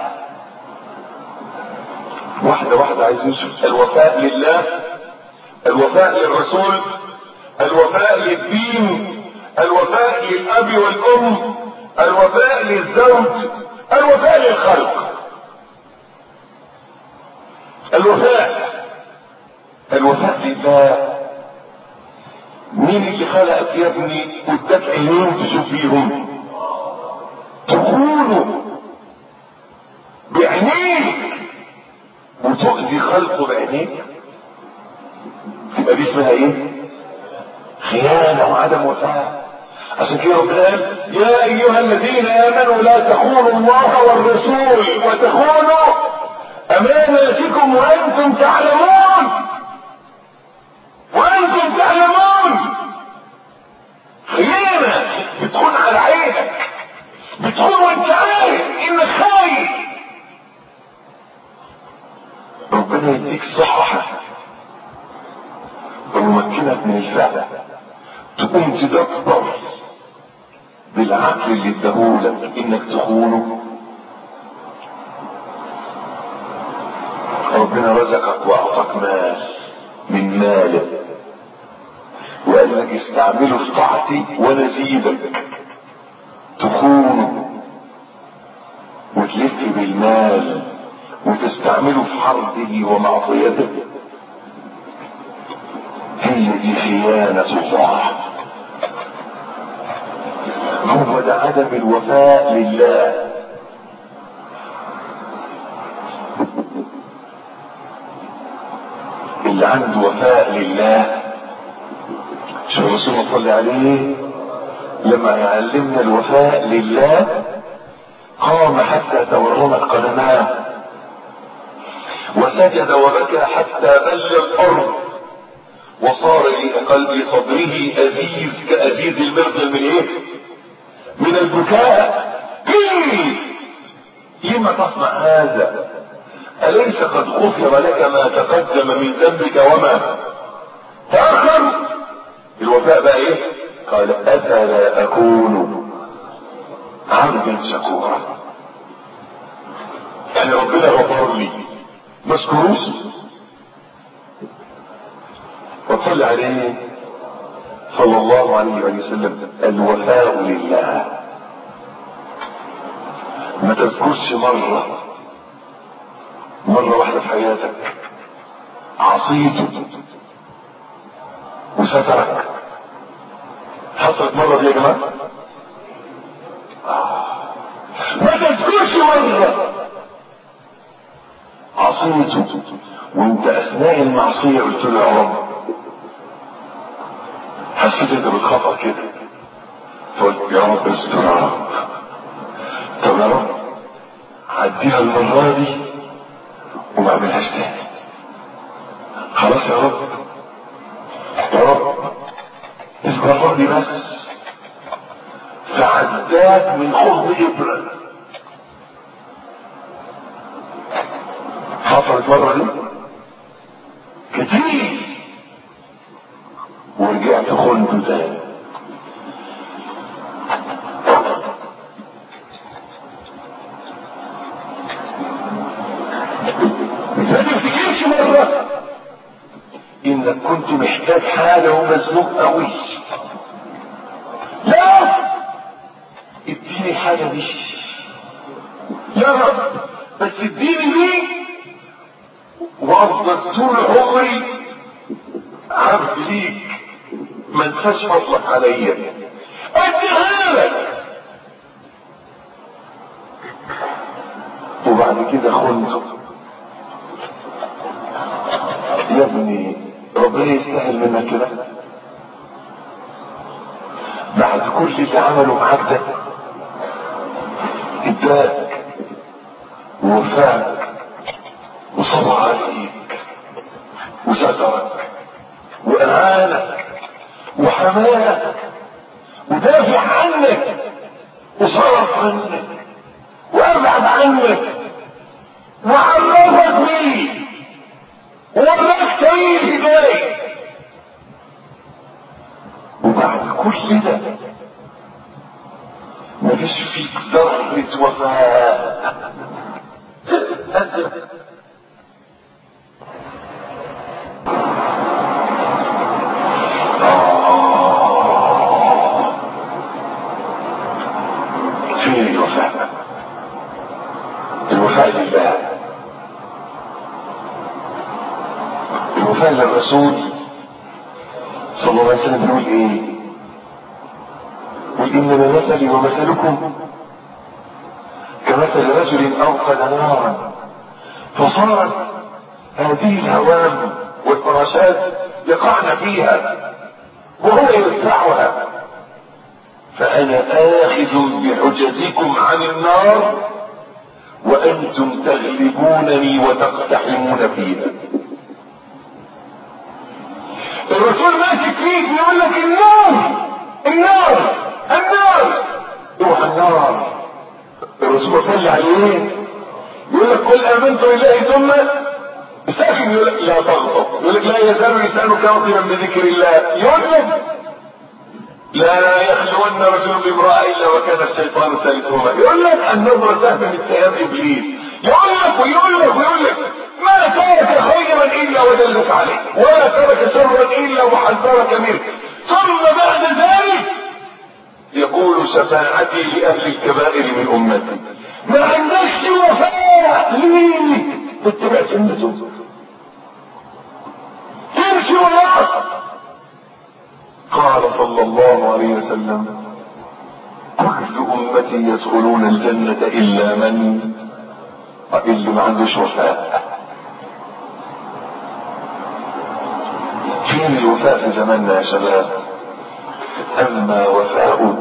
واحدة واحدة عايز نشوف الوفاء لله الوفاء للرسول الوفاء للدين الوفاء للأب والأم الوفاء للزوج الوفاء للخلق الوفاء الوفاء لله مين اللي خلقك يا ابني واداك عينين تشوف فيهم تخونه بعينيك وتؤذي خلقه بعينيك تبقى دي اسمها ايه خيانة وعدم وفاء عشان كده ربنا قال يا ايها الذين امنوا لا تخونوا الله والرسول وتخونوا اماناتكم وانتم تعلمون وانتم تعلمون خيانة بتخون على عينك بتخون وانت عارف انك خايف ربنا يديك صحة ويمكنك من الفعل تقوم تدبر بالعقل اللي اداهولك انك تخونه ربنا رزقك واعطاك مال من ماله وقال لك استعمله في طاعتي وانا ازيدك تخونه وتلف بالمال وتستعمله في حربه ومعصيته هي دي خيانة الله هو ده عدم الوفاء لله اللي عنده وفاء لله شو الرسول صلى عليه لما يعلمنا الوفاء لله قام حتى تورمت قدماه وسجد وبكى حتى بل الارض وصار لقلب صدره ازيز كازيز المرجل من ايه من البكاء قيل لما تصنع هذا اليس قد غفر لك ما تقدم من ذنبك وما تاخر الوفاء بقى ايه قال افلا اكون عبدا شكورا يعني ربنا غفر لي مشكروش وصلى عليه صلى الله عليه وسلم الوفاء لله ما تذكرش مرة مرة واحدة في حياتك عصيته وسترك حصلت مرة دي يا جماعة ما تذكرش مرة عصيته وانت اثناء المعصية قلت له يا رب حسيت انت بتخطأ كده فقلت يا رب استر يا رب طب يا رب عديها المرة دي وما اعملهاش تاني خلاص يا رب يا رب المرة دي بس فعداك من خض إبرة حصلت مرة دي كتير ورجعت خنته تاني ما تفتكرش مرة انك كنت محتاج حاجة ومزنوق قوي لا اديني الحاجة دي يا رب بس اديني دي وافضل طول عمري عبد ليك ما انساش فضلك عليا اديها لك وبعد كده خنته يا ابني ربنا يستاهل منك كده بعد كل اللي عمله معاك ده اداك ووفاك وصبر عليك وسترك وأعانك وحماك ودافع عنك وصرف عنك وأبعد عنك وعرفك بيه ووراك طريق الهداية وبعد كل ده مفيش فيك ذرة وفاء فين الوفاء الوفاء لله الوفاء للرسول صلى الله عليه وسلم يقول ايه قل انما مثلي ومثلكم كمثل رجل اوقد نارا فصارت هذه الهوام والفراشات يقعن فيها وهو يدفعها فأنا آخذ بحجزكم عن النار وأنتم تغلبونني وتقتحمون فيها الرسول ماسك فيك بيقول لك النار النار النار روح النار الرسول صلى عليه يقول لك قل امنت بالله ثم ساكن يقول لك لا تغضب يقول لك لا يزال لسانك رطبا بذكر الله يقول لك لا يخلون رجل بامرأة إلا وكان الشيطان ثالثهما يقول لك النظرة سهم من سهام إبليس يقول لك ويقول لك ويقول لك ما ترك خيرا إلا ودلك عليه ولا ترك شرا إلا وحذرك منه ثم بعد ذلك يقول شفاعتي لأهل الكبائر من أمتي ما عندكش وفاء ليه تتبع سنته تمشي وراه قال صلى الله عليه وسلم كل أمتي يدخلون الجنة إلا من اللي ما عندوش وفاء فين الوفاء في زماننا يا شباب أما وفاء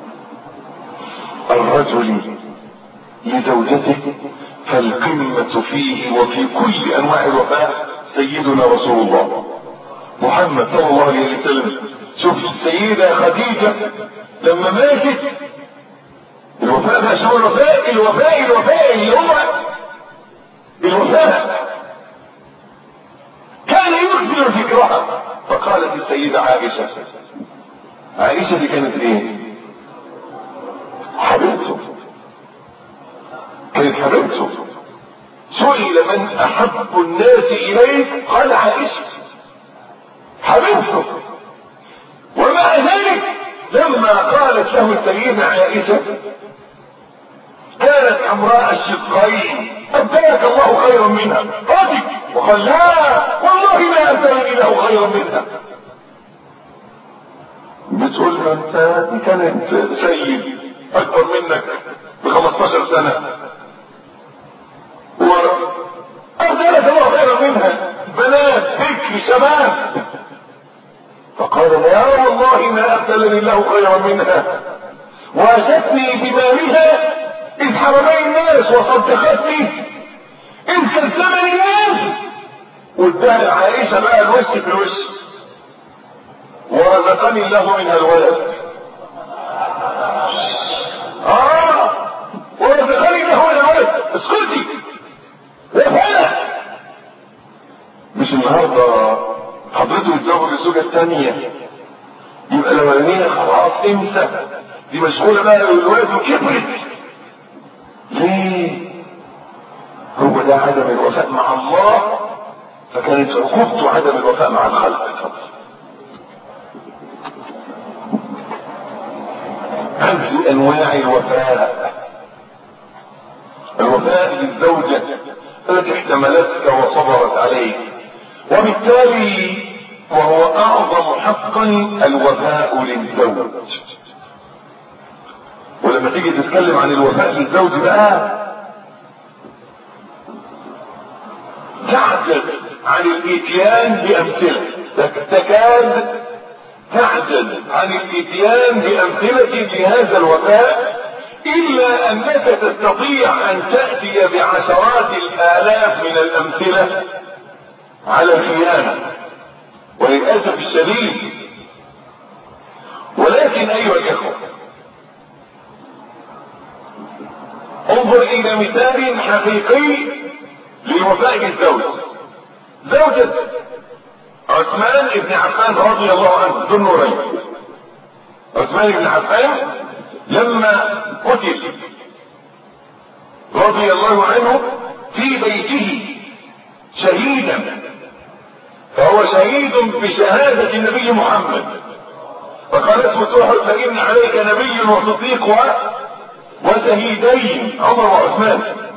الرجل لزوجته فالقمة فيه وفي كل أنواع الوفاء سيدنا رسول الله محمد صلى الله عليه وسلم شوف السيدة خديجة لما ماتت الوفاء بقى شو الوفاء الوفاء الوفاء اللي هو الوفاء كان يكثر ذكرها فقالت السيدة عائشة عائشة دي كانت ايه حبيبته كانت حبيبته سئل من احب الناس اليه قال عائشة حبيبته ومع ذلك لما قالت له السيدة عائشة كانت حمراء الشقين أبدلك الله خيرا منها رضي وقال لا والله ما أبدلني له خيرا منها بتقول له انت دي كانت سيد اكبر منك ب 15 سنة و أبدلك الله خيرا منها بنات فكر شباب فقال لا والله ما أبدلني الله خيرا منها وأتتني بمالها إذ حرمني الناس وصدقتني إذ كذبني الناس وادعى عائشة بقى الوش في الوش ورزقني الله منها الولد آه ورزقني الله منها الولد اسكتي وفعلا مش النهارده حضرته يتزوج الزوجة الثانية يبقى الأولانية خلاص انسى دي مشغولة بقى بالولد وكبرت ليه؟ هو ده عدم الوفاء مع الله فكانت عقوبته عدم الوفاء مع الخلق هذه انواع الوفاء الوفاء للزوجة التي احتملتك وصبرت عليك وبالتالي وهو اعظم حقا الوفاء للزوج ولما تيجي تتكلم عن الوفاء للزوج بقى تعجز عن الاتيان بامثله تكاد تعجز عن الاتيان بامثله لهذا الوفاء الا انك تستطيع ان تاتي بعشرات الالاف من الامثله على الخيانه وللاسف الشديد ولكن ايها الاخوه انظر الى مثال حقيقي للوفاء بالزوج زوجة عثمان بن عفان رضي الله عنه ذو النورين عثمان بن عفان لما قتل رضي الله عنه في بيته شهيدا فهو شهيد بشهادة النبي محمد فقال اسمه احد فإن عليك نبي وصديق و... وشهيدين عمر وعثمان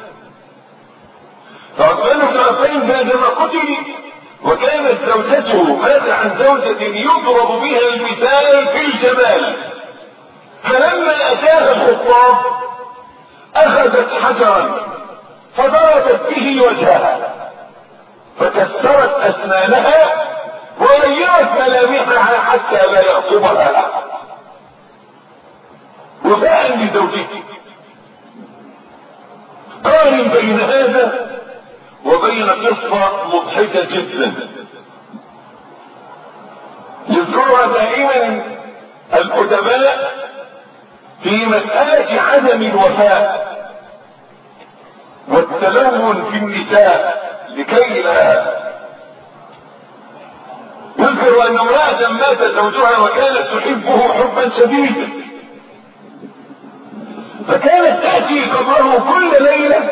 فعثمان بن عفان بعدما قتل وكانت زوجته مات عن زوجة يضرب بها المثال في الجمال فلما اتاها الخطاب اخذت حجرا فضربت به وجهها فكسرت اسنانها وغيرت ملامحها حتى لا يخطبها احد وفاء لزوجته قارن بين هذا وبين قصة مضحكة جدا يذكرها دائما الأدباء في مسألة عدم الوفاء والتلون في النساء لكي لا يذكر ان امرأة مات زوجها وكانت تحبه حبا شديدا فكانت تأتي قبره كل ليلة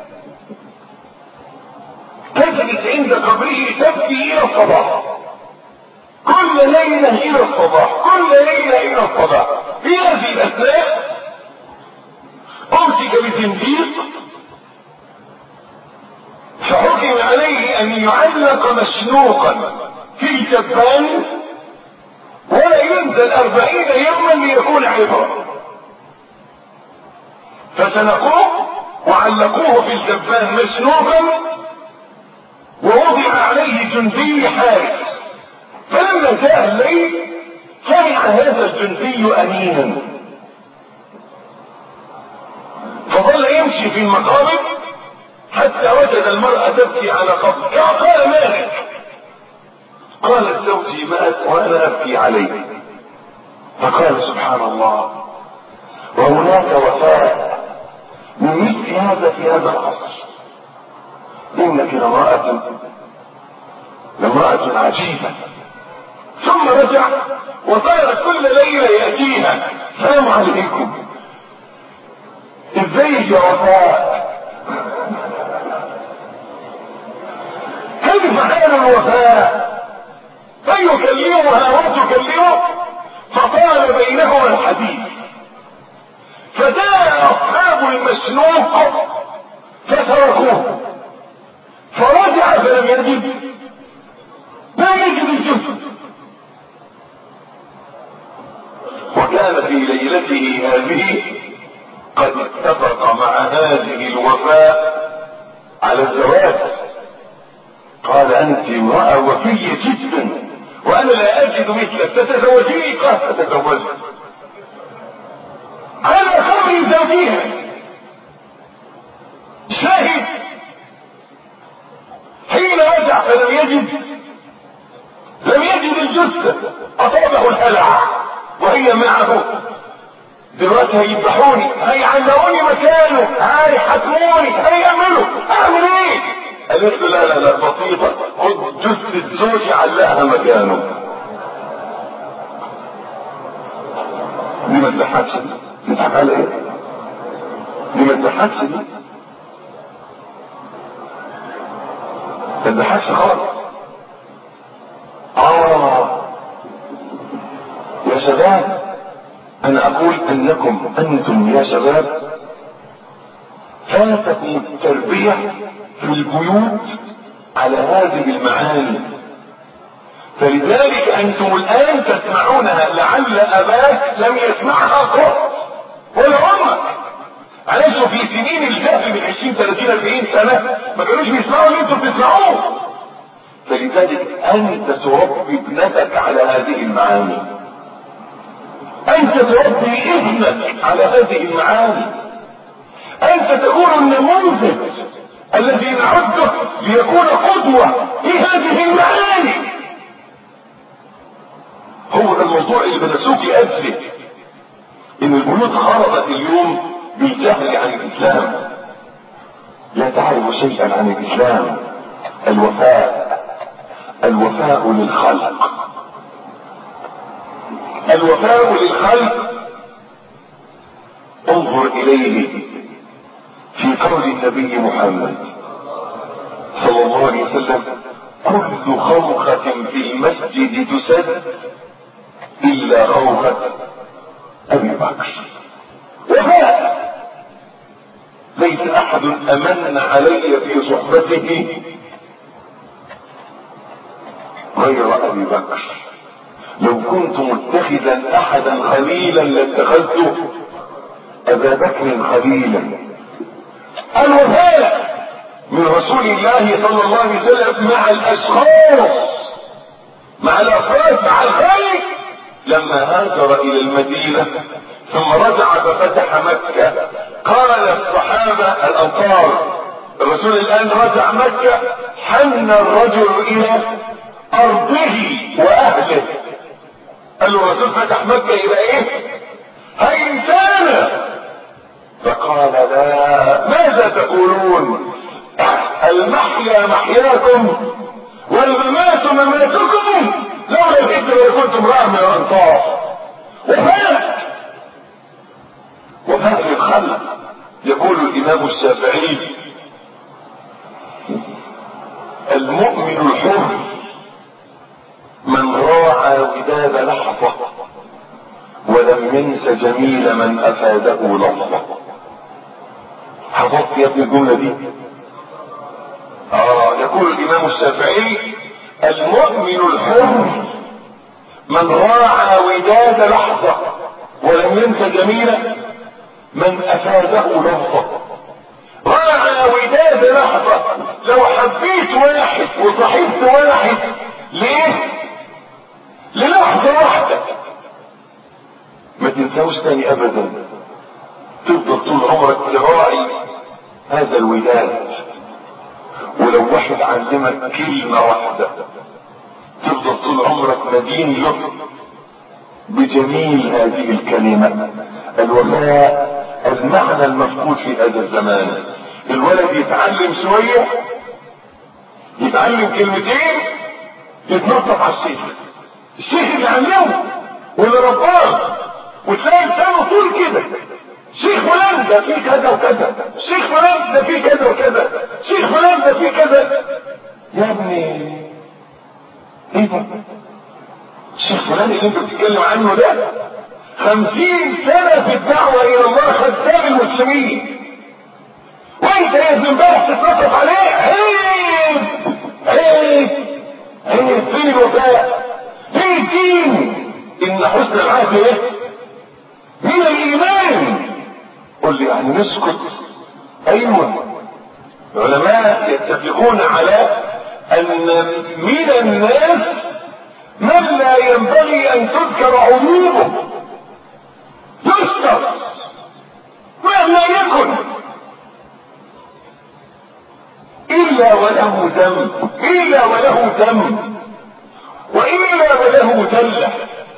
تجلس عند قبره تبكي الى الصباح كل ليلة الى الصباح كل ليلة الى الصباح في هذه الاثناء امسك بزنديق فحكم عليه ان يعلق مشنوقا في الجبان ولا ينزل اربعين يوما ليكون عبرة فسنقوه وعلقوه في الجبان مشنوقا ووضع عليه جندي حارس فلما جاء الليل سمع هذا الجندي امينا فظل يمشي في المقابر حتى وجد المرأة تبكي على قبر قال مالك قالت زوجي مات وانا ابكي عليه فقال سبحان الله وهناك وفاء من مثل هذا في هذا العصر انك لامرأة لامرأة عجيبة ثم رجع وصار كل ليلة يأتيها السلام عليكم ازيك يا وفاء كيف حال الوفاء فيكلمها وتكلمه فطال بينهما الحديث فجاء اصحاب المسلوق فتركوه فرجع فلم يجد لم يجد الجثث وكان في ليلته هذه قد اتفق مع هذه الوفاء على الزواج قال انت امرأة وفية جدا وانا لا اجد مثلك تتزوجيني قال تتزوج على خمر زوجها شهد حين رجع فلم يجد لم يجد الجثة اصابه الهلع وهي معه دلوقتي هيذبحوني هيعلقوني مكانه هيحكموني هيعملوا اعمل ايه قالت له لا لا لا بسيطة خد جثة زوجي علقها مكانه دي ما تضحكش تضحك على ايه؟ دي ما تضحكش دي ما تضحكش خالص اه يا شباب انا اقول انكم انتم يا شباب فاتكم التربية في البيوت على هذه المعاني فلذلك انتم الان تسمعونها لعل اباك لم يسمعها قط ولا امك عاشوا في سنين الجهل من 20 30 40 سنه ما كانوش بيسمعوا اللي انتم بتسمعوه فلذلك انت تربي ابنتك على هذه المعاني انت تربي ابنك على هذه المعاني انت تكون النموذج الذي نعده ليكون قدوة في هذه المعاني هو ده الموضوع اللي بنسوق لاجله ان البيوت خربت اليوم بالجهل عن الاسلام لا تعرف شيئا عن الاسلام الوفاء الوفاء للخلق الوفاء للخلق انظر اليه في قول النبي محمد صلى الله عليه وسلم كل خوخة في المسجد تسد إلا خوخة أبي بكر وفاء ليس أحد أمن علي في صحبته غير أبي بكر لو كنت متخذا أحدا خليلا لاتخذته أبا بكر خليلا الوفاء من رسول الله صلى الله عليه وسلم مع الاشخاص مع الافراد مع الخلق لما هاجر الى المدينة ثم رجع ففتح مكة قال الصحابة الانصار الرسول الان رجع مكة حن الرجل الى ارضه واهله قال له الرسول فتح مكة الى ايه هينسانا فقال لا ماذا تقولون المحيا محياكم والممات مماتكم لولا الهجر لكنتم امرأة من الأنصار وفاء وفاء للخلق يقول الإمام الشافعي المؤمن الحر من راعى وداد لحظة ولم ينس جميل من أفاده لحظة حفظت يا ابن الجملة دي آه يقول الإمام الشافعي المؤمن الحر من راعى وداد لحظة ولم ينس جميل من أفاده لحظة راعى وداد لحظة لو حبيت واحد وصحبت واحد ليه للحظة واحدة ما تنساوش تاني ابدا تفضل طول عمرك تراعي هذا الوداد ولو واحد علمك كلمة واحدة تفضل طول عمرك مدين له بجميل هذه الكلمة الوفاء المعنى المفقود في هذا الزمان الولد يتعلم شوية يتعلم كلمتين يتنطط على الشيخ الشيخ اللي علمه واللي رباه وتلاقي لسانه طول كده شيخ فلان ده فيه كذا وكذا شيخ فلان ده فيه كذا وكذا شيخ فلان ده فيه كذا يا ابني ايه ده الشيخ فلان اللي انت بتتكلم عنه ده خمسين سنة في الدعوة الى الله خدام المسلمين وانت يا ابن امبارح تتنطط عليه عيب عيب عيب فين الوفاء فين الدين ان حسن العهد ايه من الايمان قل لي يعني نسكت ايوه العلماء يتفقون على ان من الناس من لا ينبغي ان تذكر عيوبه يستر مهما يكن الا وله ذنب الا وله ذنب والا وله ذله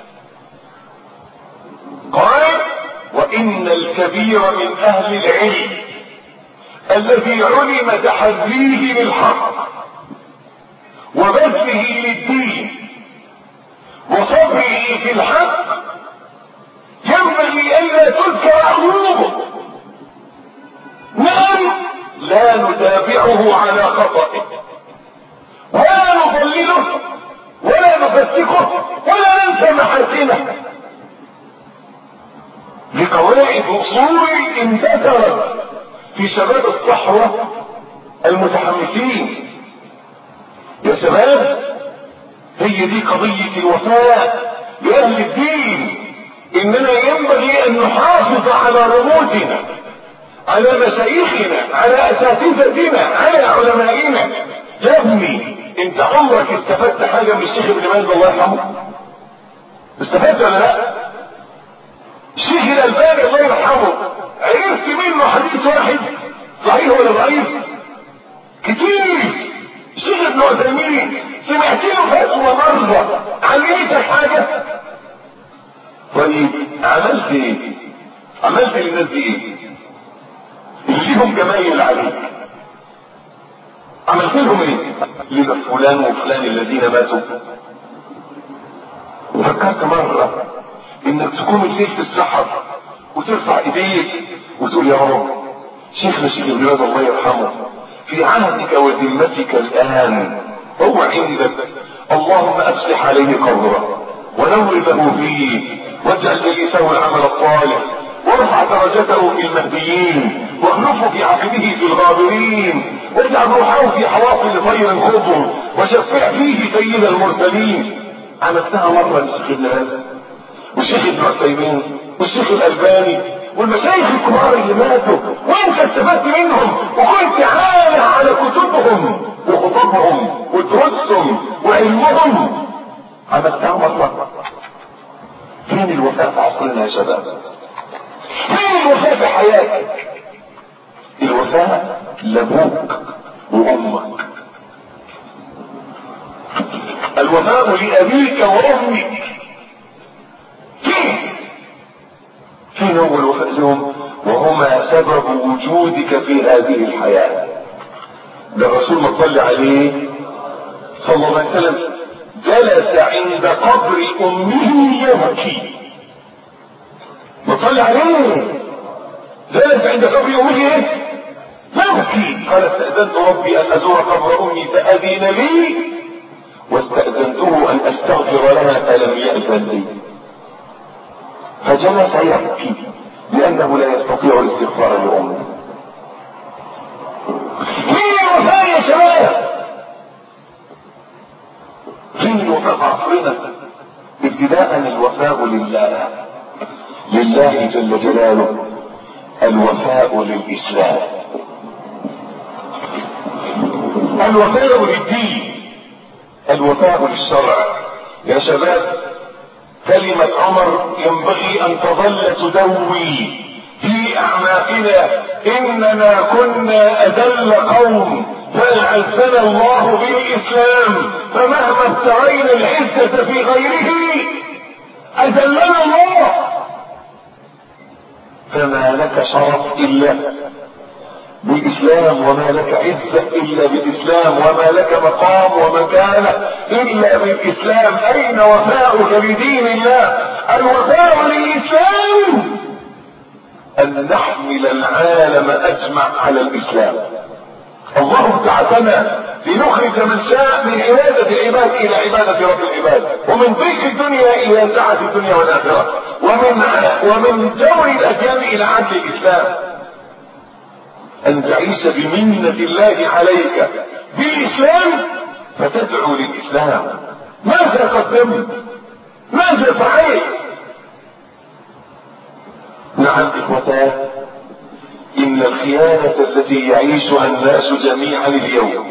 قال وان الكبير من اهل العلم الذي علم تحريه للحق وبذله للدين وصبره في الحق ينبغي الا تذكر عيوبه نعم لا ندافعه على خطئه ولا نضلله ولا نفسقه ولا ننسى محاسنه لقواعد اصول انتثرت في شباب الصحوة المتحمسين يا شباب هي دي قضية الوفاء لأهل الدين إننا ينبغي أن نحافظ على رموزنا على مشايخنا على أساتذتنا على علمائنا يا ابني انت عمرك استفدت حاجة من الشيخ ابن باز الله يرحمه استفدت ولا لا الشيخ الألباني الله يرحمه عرفت منه حديث واحد صحيح ولا ضعيف كتير الشيخ ابن عثيمين سمعت له فتوى مرة علمتك حاجة طيب عملت ايه عملت للناس دي ايه اللي ليهم جمايل عليك عملت لهم ايه لما فلان وفلان الذين ماتوا وفكرت مرة انك تقوم الليل في السحر وترفع ايديك وتقول يا رب شيخنا الشيخ ابن باز الله يرحمه في عهدك وذمتك الان هو عندك اللهم افسح عليه قبره ونور له فيه واجعل جليسه العمل الصالح وارفع درجته في المهديين واخلفه في عقبه في الغابرين واجعل روحه في حواصل طير خضر وشفع فيه سيد المرسلين عملتها مرة للشيخ ابن باز والشيخ ابن عثيمين والشيخ الالباني والمشايخ الكبار اللي ماتوا وانت استفدت منهم وكنت عالة على كتبهم وخطبهم ودروسهم وعلمهم عملتها مرة فين الوفاء في عصرنا يا شباب فين الوفاء في حياتك الوفاء لابوك وامك الوفاء لابيك وامك فين لهم وهما سبب وجودك في هذه الحياة ده الرسول ما صلى عليه صلى الله عليه وسلم جلس عند قبر امه يبكي ما صلى عليه جلس عند قبر امه ايه يبكي قال استأذنت ربي ان ازور قبر امي فاذن لي واستأذنته ان استغفر لها فلم يأذن لي فجلس يبكي لانه لا يستطيع الاستغفار لامه مين الوفاء يا شباب فين الوفاء في عصرنا ابتداء الوفاء لله لله جل جلاله الوفاء للاسلام الوفاء للدين الوفاء للشرع يا شباب كلمة عمر ينبغي ان تظل تدوي في اعماقنا اننا كنا اذل قوم فاعزنا الله بالاسلام فمهما ابتغينا العزة في غيره اذلنا الله فما لك شرف الا بالاسلام وما لك عزة الا بالاسلام وما لك مقام ومكانة الا بالاسلام اين وفاؤك لدين الله الوفاء للاسلام ان نحمل العالم اجمع على الاسلام الله ابتعثنا لنخرج من شاء من عبادة العباد الى عبادة رب العباد ومن ضيق الدنيا الى سعة الدنيا والاخرة ومن ومن جور الاديان الى عدل الاسلام ان تعيش بمنة الله عليك بالاسلام فتدعو للاسلام ماذا قدمت ماذا فعلت نعم اخوتاه ان الخيانة التي يعيشها الناس جميعا اليوم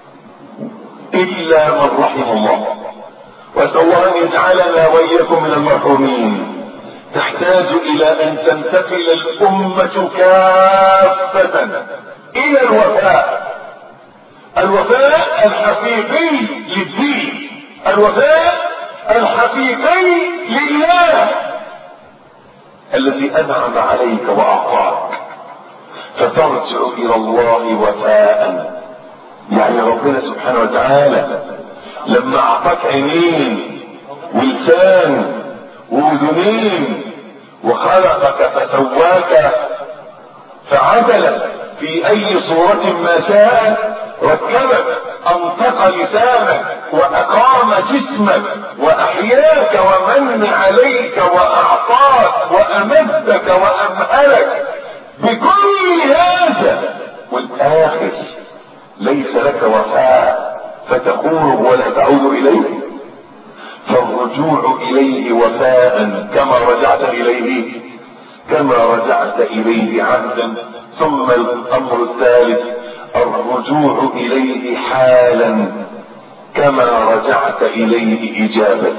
الا من رحم الله واسال الله ان يجعلنا واياكم من المرحومين تحتاج الى ان تنتقل الامة كافة الى الوفاء الوفاء الحقيقي للدين الوفاء الحقيقي لله الذي انعم عليك واعطاك فترجع الى الله وفاء يعني ربنا سبحانه وتعالى لما اعطاك عينين ولسان واذنين وخلقك فسواك فعدلك في اي صورة ما شاء ركبك انطق لسانك واقام جسمك واحياك ومن عليك واعطاك وامدك وامهلك بكل هذا والاخر ليس لك وفاء فتقول ولا تعود اليه فالرجوع اليه وفاء كما رجعت اليه كما رجعت اليه عهدا ثم الامر الثالث الرجوع اليه حالا كما رجعت اليه اجابه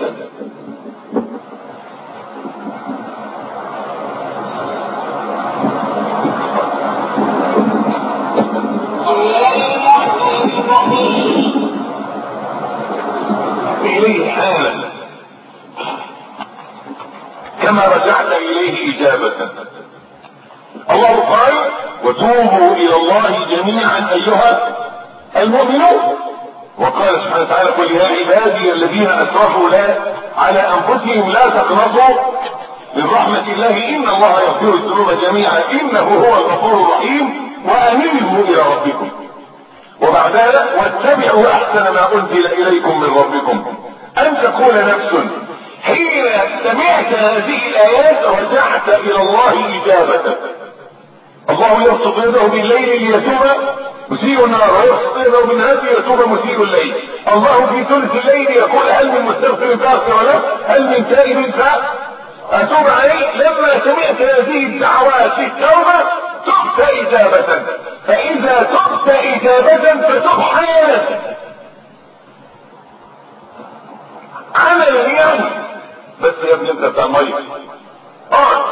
إليه حالا كما رجعت إليه إجابة الله قال وتوبوا إلى الله جميعا أيها المؤمنون وقال سبحانه وتعالى قل يا عبادي الذين أسرفوا لا على أنفسهم لا تقنطوا من رحمة الله إن الله يغفر الذنوب جميعا إنه هو الغفور الرحيم وأنيبوا إلى ربكم وبعدها واتبعوا احسن ما انزل اليكم من ربكم ان تقول نفس حين سمعت هذه الايات رجعت الى الله اجابة الله يبسط يده بالليل ليتوب مسيء النهار ويبسط يده بالنهار ليتوب مسيء الليل الله في ثلث الليل يقول هل من مستغفر فاغفر له هل من تائب فاتوب عليه لما سمعت هذه الدعوات في التوبه تبت اجابه فاذا تبت اجابه فتب حياه عملا يعني بس يا ابني انت بتاع ميه اقعد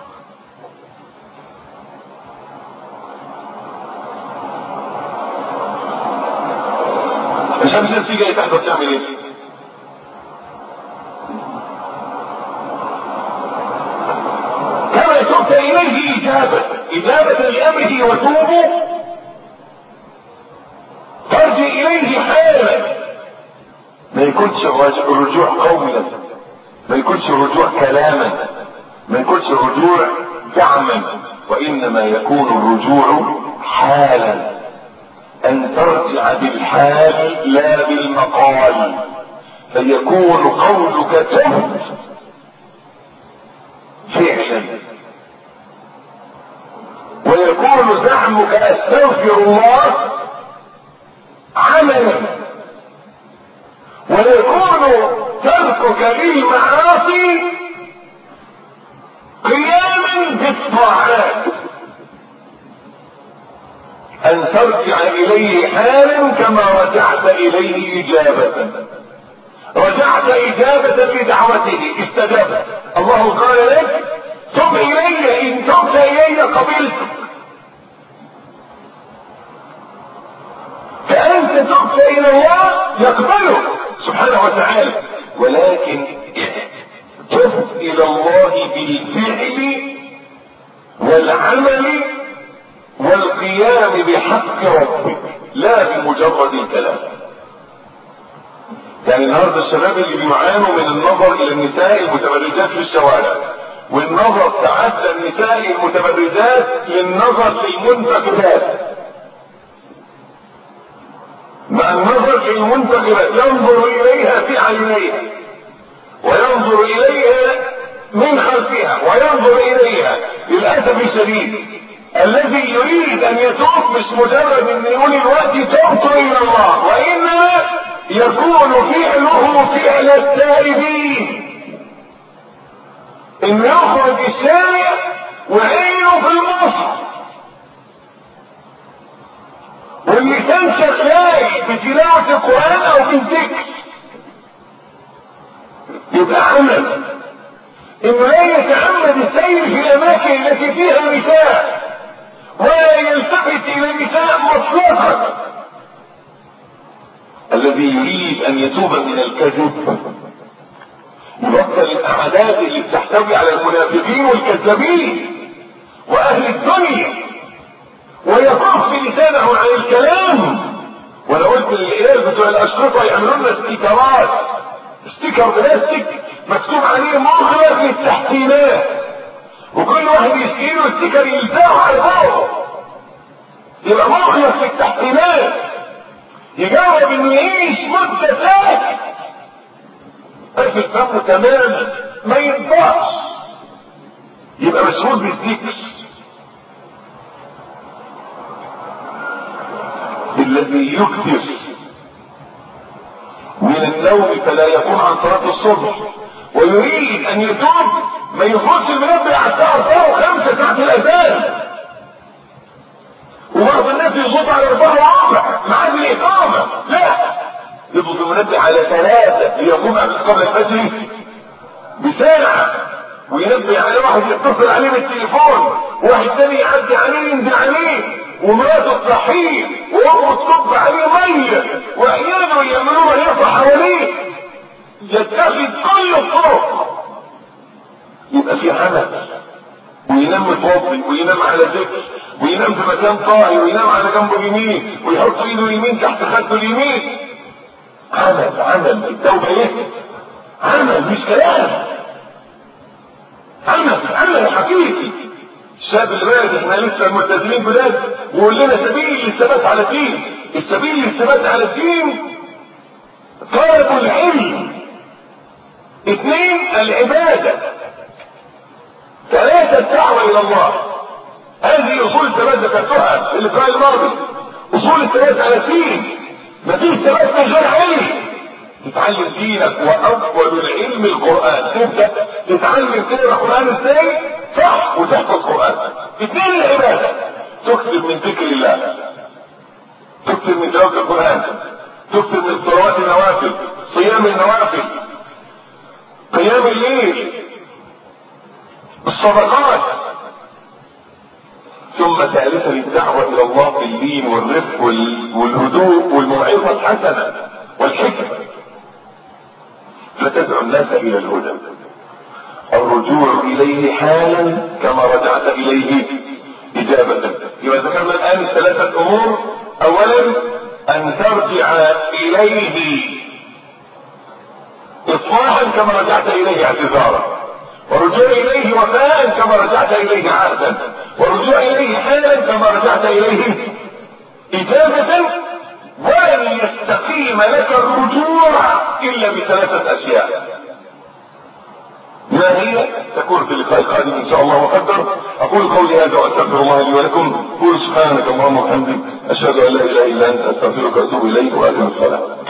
الشمس نفسي جاي تحت بتعمل ايه؟ كما تبت اليه بأمره وتوبوا ترجع إليه حالا ما يكونش الرجوع قولا ما يكونش الرجوع كلاما ما يكونش الرجوع زعما وإنما يكون الرجوع حالا أن ترجع بالحال لا بالمقال فيكون قولك تبت فعلا ويكون زعمك استغفر الله عملا ويكون تركك للمعاصي قياما بالطاعات ان ترجع اليه حالا كما رجعت اليه اجابه رجعت اجابه لدعوته استجبت الله قال لك تب الي ان تبت الي قبلتك فانت تبت الى الله يقبله سبحانه وتعالى ولكن تب الى الله بالفعل والعمل والقيام بحق ربك لا بمجرد الكلام يعني النهارده الشباب اللي بيعانوا من النظر الى النساء المتبرجات في الشوارع والنظر تعدى النساء المتبرجات للنظر للمنتخبات مع النظر في المنتخبات ينظر اليها في عينيها وينظر اليها من خلفها وينظر اليها للاسف الشديد الذي يريد ان يتوب مش مجرد ان يقول الوقت تبت الى الله وانما يكون فعله فعل التائبين انه يخرج الشارع وعينه في المصحف واللسان شغال بتلاوة القرآن او بالذكر يبقى عمل انه لا يتعمد السير في الاماكن التي فيها نساء ولا يلتفت الى النساء مطلقا الذي يريد ان يتوب من الكذب يبطل الاعداد اللي بتحتوي على المنافقين والكذابين واهل الدنيا ويكف لسانه عن الكلام وانا قلت للعيال بتوع الاشرطه يعملوا لنا استيكرات ستيكر بلاستيك مكتوب عليه مغلق للتحسينات وكل واحد يشيله ستيكر يلزقه على فوقه يبقى مغلق للتحسينات يجرب انه يعيش مدة ساكت قفل فمه تماما ما ينفعش يبقى مشغول بالذكر الذي يكثر من النوم فلا يكون عن صلاة الصبح ويريد ان يتوب ما يخرجش المنبه على الساعة 4 و5 ساعة الاذان وبعض الناس يظبط على 4 وربع ميعاد الاقامة لا يضبط المنبه على ثلاثة ليقوم قبل الفجر بساعة وينبه على واحد يتصل عليه بالتليفون وواحد تاني يعدي عليه ينزل عليه ومراته تصحيه وامه تصب عليه ميه واحيانا يعملوا يقع حواليه يتخذ كل الطرق يبقى في عمل وينام متوضي وينام على ذكر وينام في مكان طاهي وينام على جنبه اليمين ويحط ايده اليمين تحت خده اليمين عمل عمل التوبه ايه؟ عمل مش كلام عمل عمل حقيقي الشاب اللي بلد احنا لسه ملتزمين جداد ويقول لنا سبيل للثبات على الدين السبيل للثبات على الدين طلب العلم اثنين العبادة ثلاثة الدعوة الى الله هذه اصول الثبات ذكرتها في اللقاء الماضي اصول الثبات على الدين مفيش ثبات من غير علم تتعلم دينك واول العلم القران تبدا تتعلم تقرا قران ازاي صح وتحفظ قران اثنين العباده تكثر من ذكر الله تكثر من تلاوه القران تكثر من الصلوات النوافل صيام النوافل قيام الليل الصدقات ثم ثالثا الدعوة إلى الله باللين والرفق والهدوء والموعظة الحسنة والحكمة فتدعو الناس الى الهدى الرجوع اليه حالا كما رجعت اليه إجابة يبقى ذكرنا الآن ثلاثة أمور أولا أن ترجع إليه إصلاحا كما رجعت إليه اعتذارا والرجوع إليه وفاء كما رجعت إليه عهدا والرجوع إليه حالا كما رجعت إليه إجابة ولن يستقيم لك الرجوع إلا بثلاثة أشياء ما هي تكون في اللقاء القادم ان شاء الله وقدر اقول قولي هذا واستغفر الله لي ولكم قول سبحانك اللهم وبحمدك اشهد ان لا اله الا انت استغفرك واتوب اليك واقم الصلاه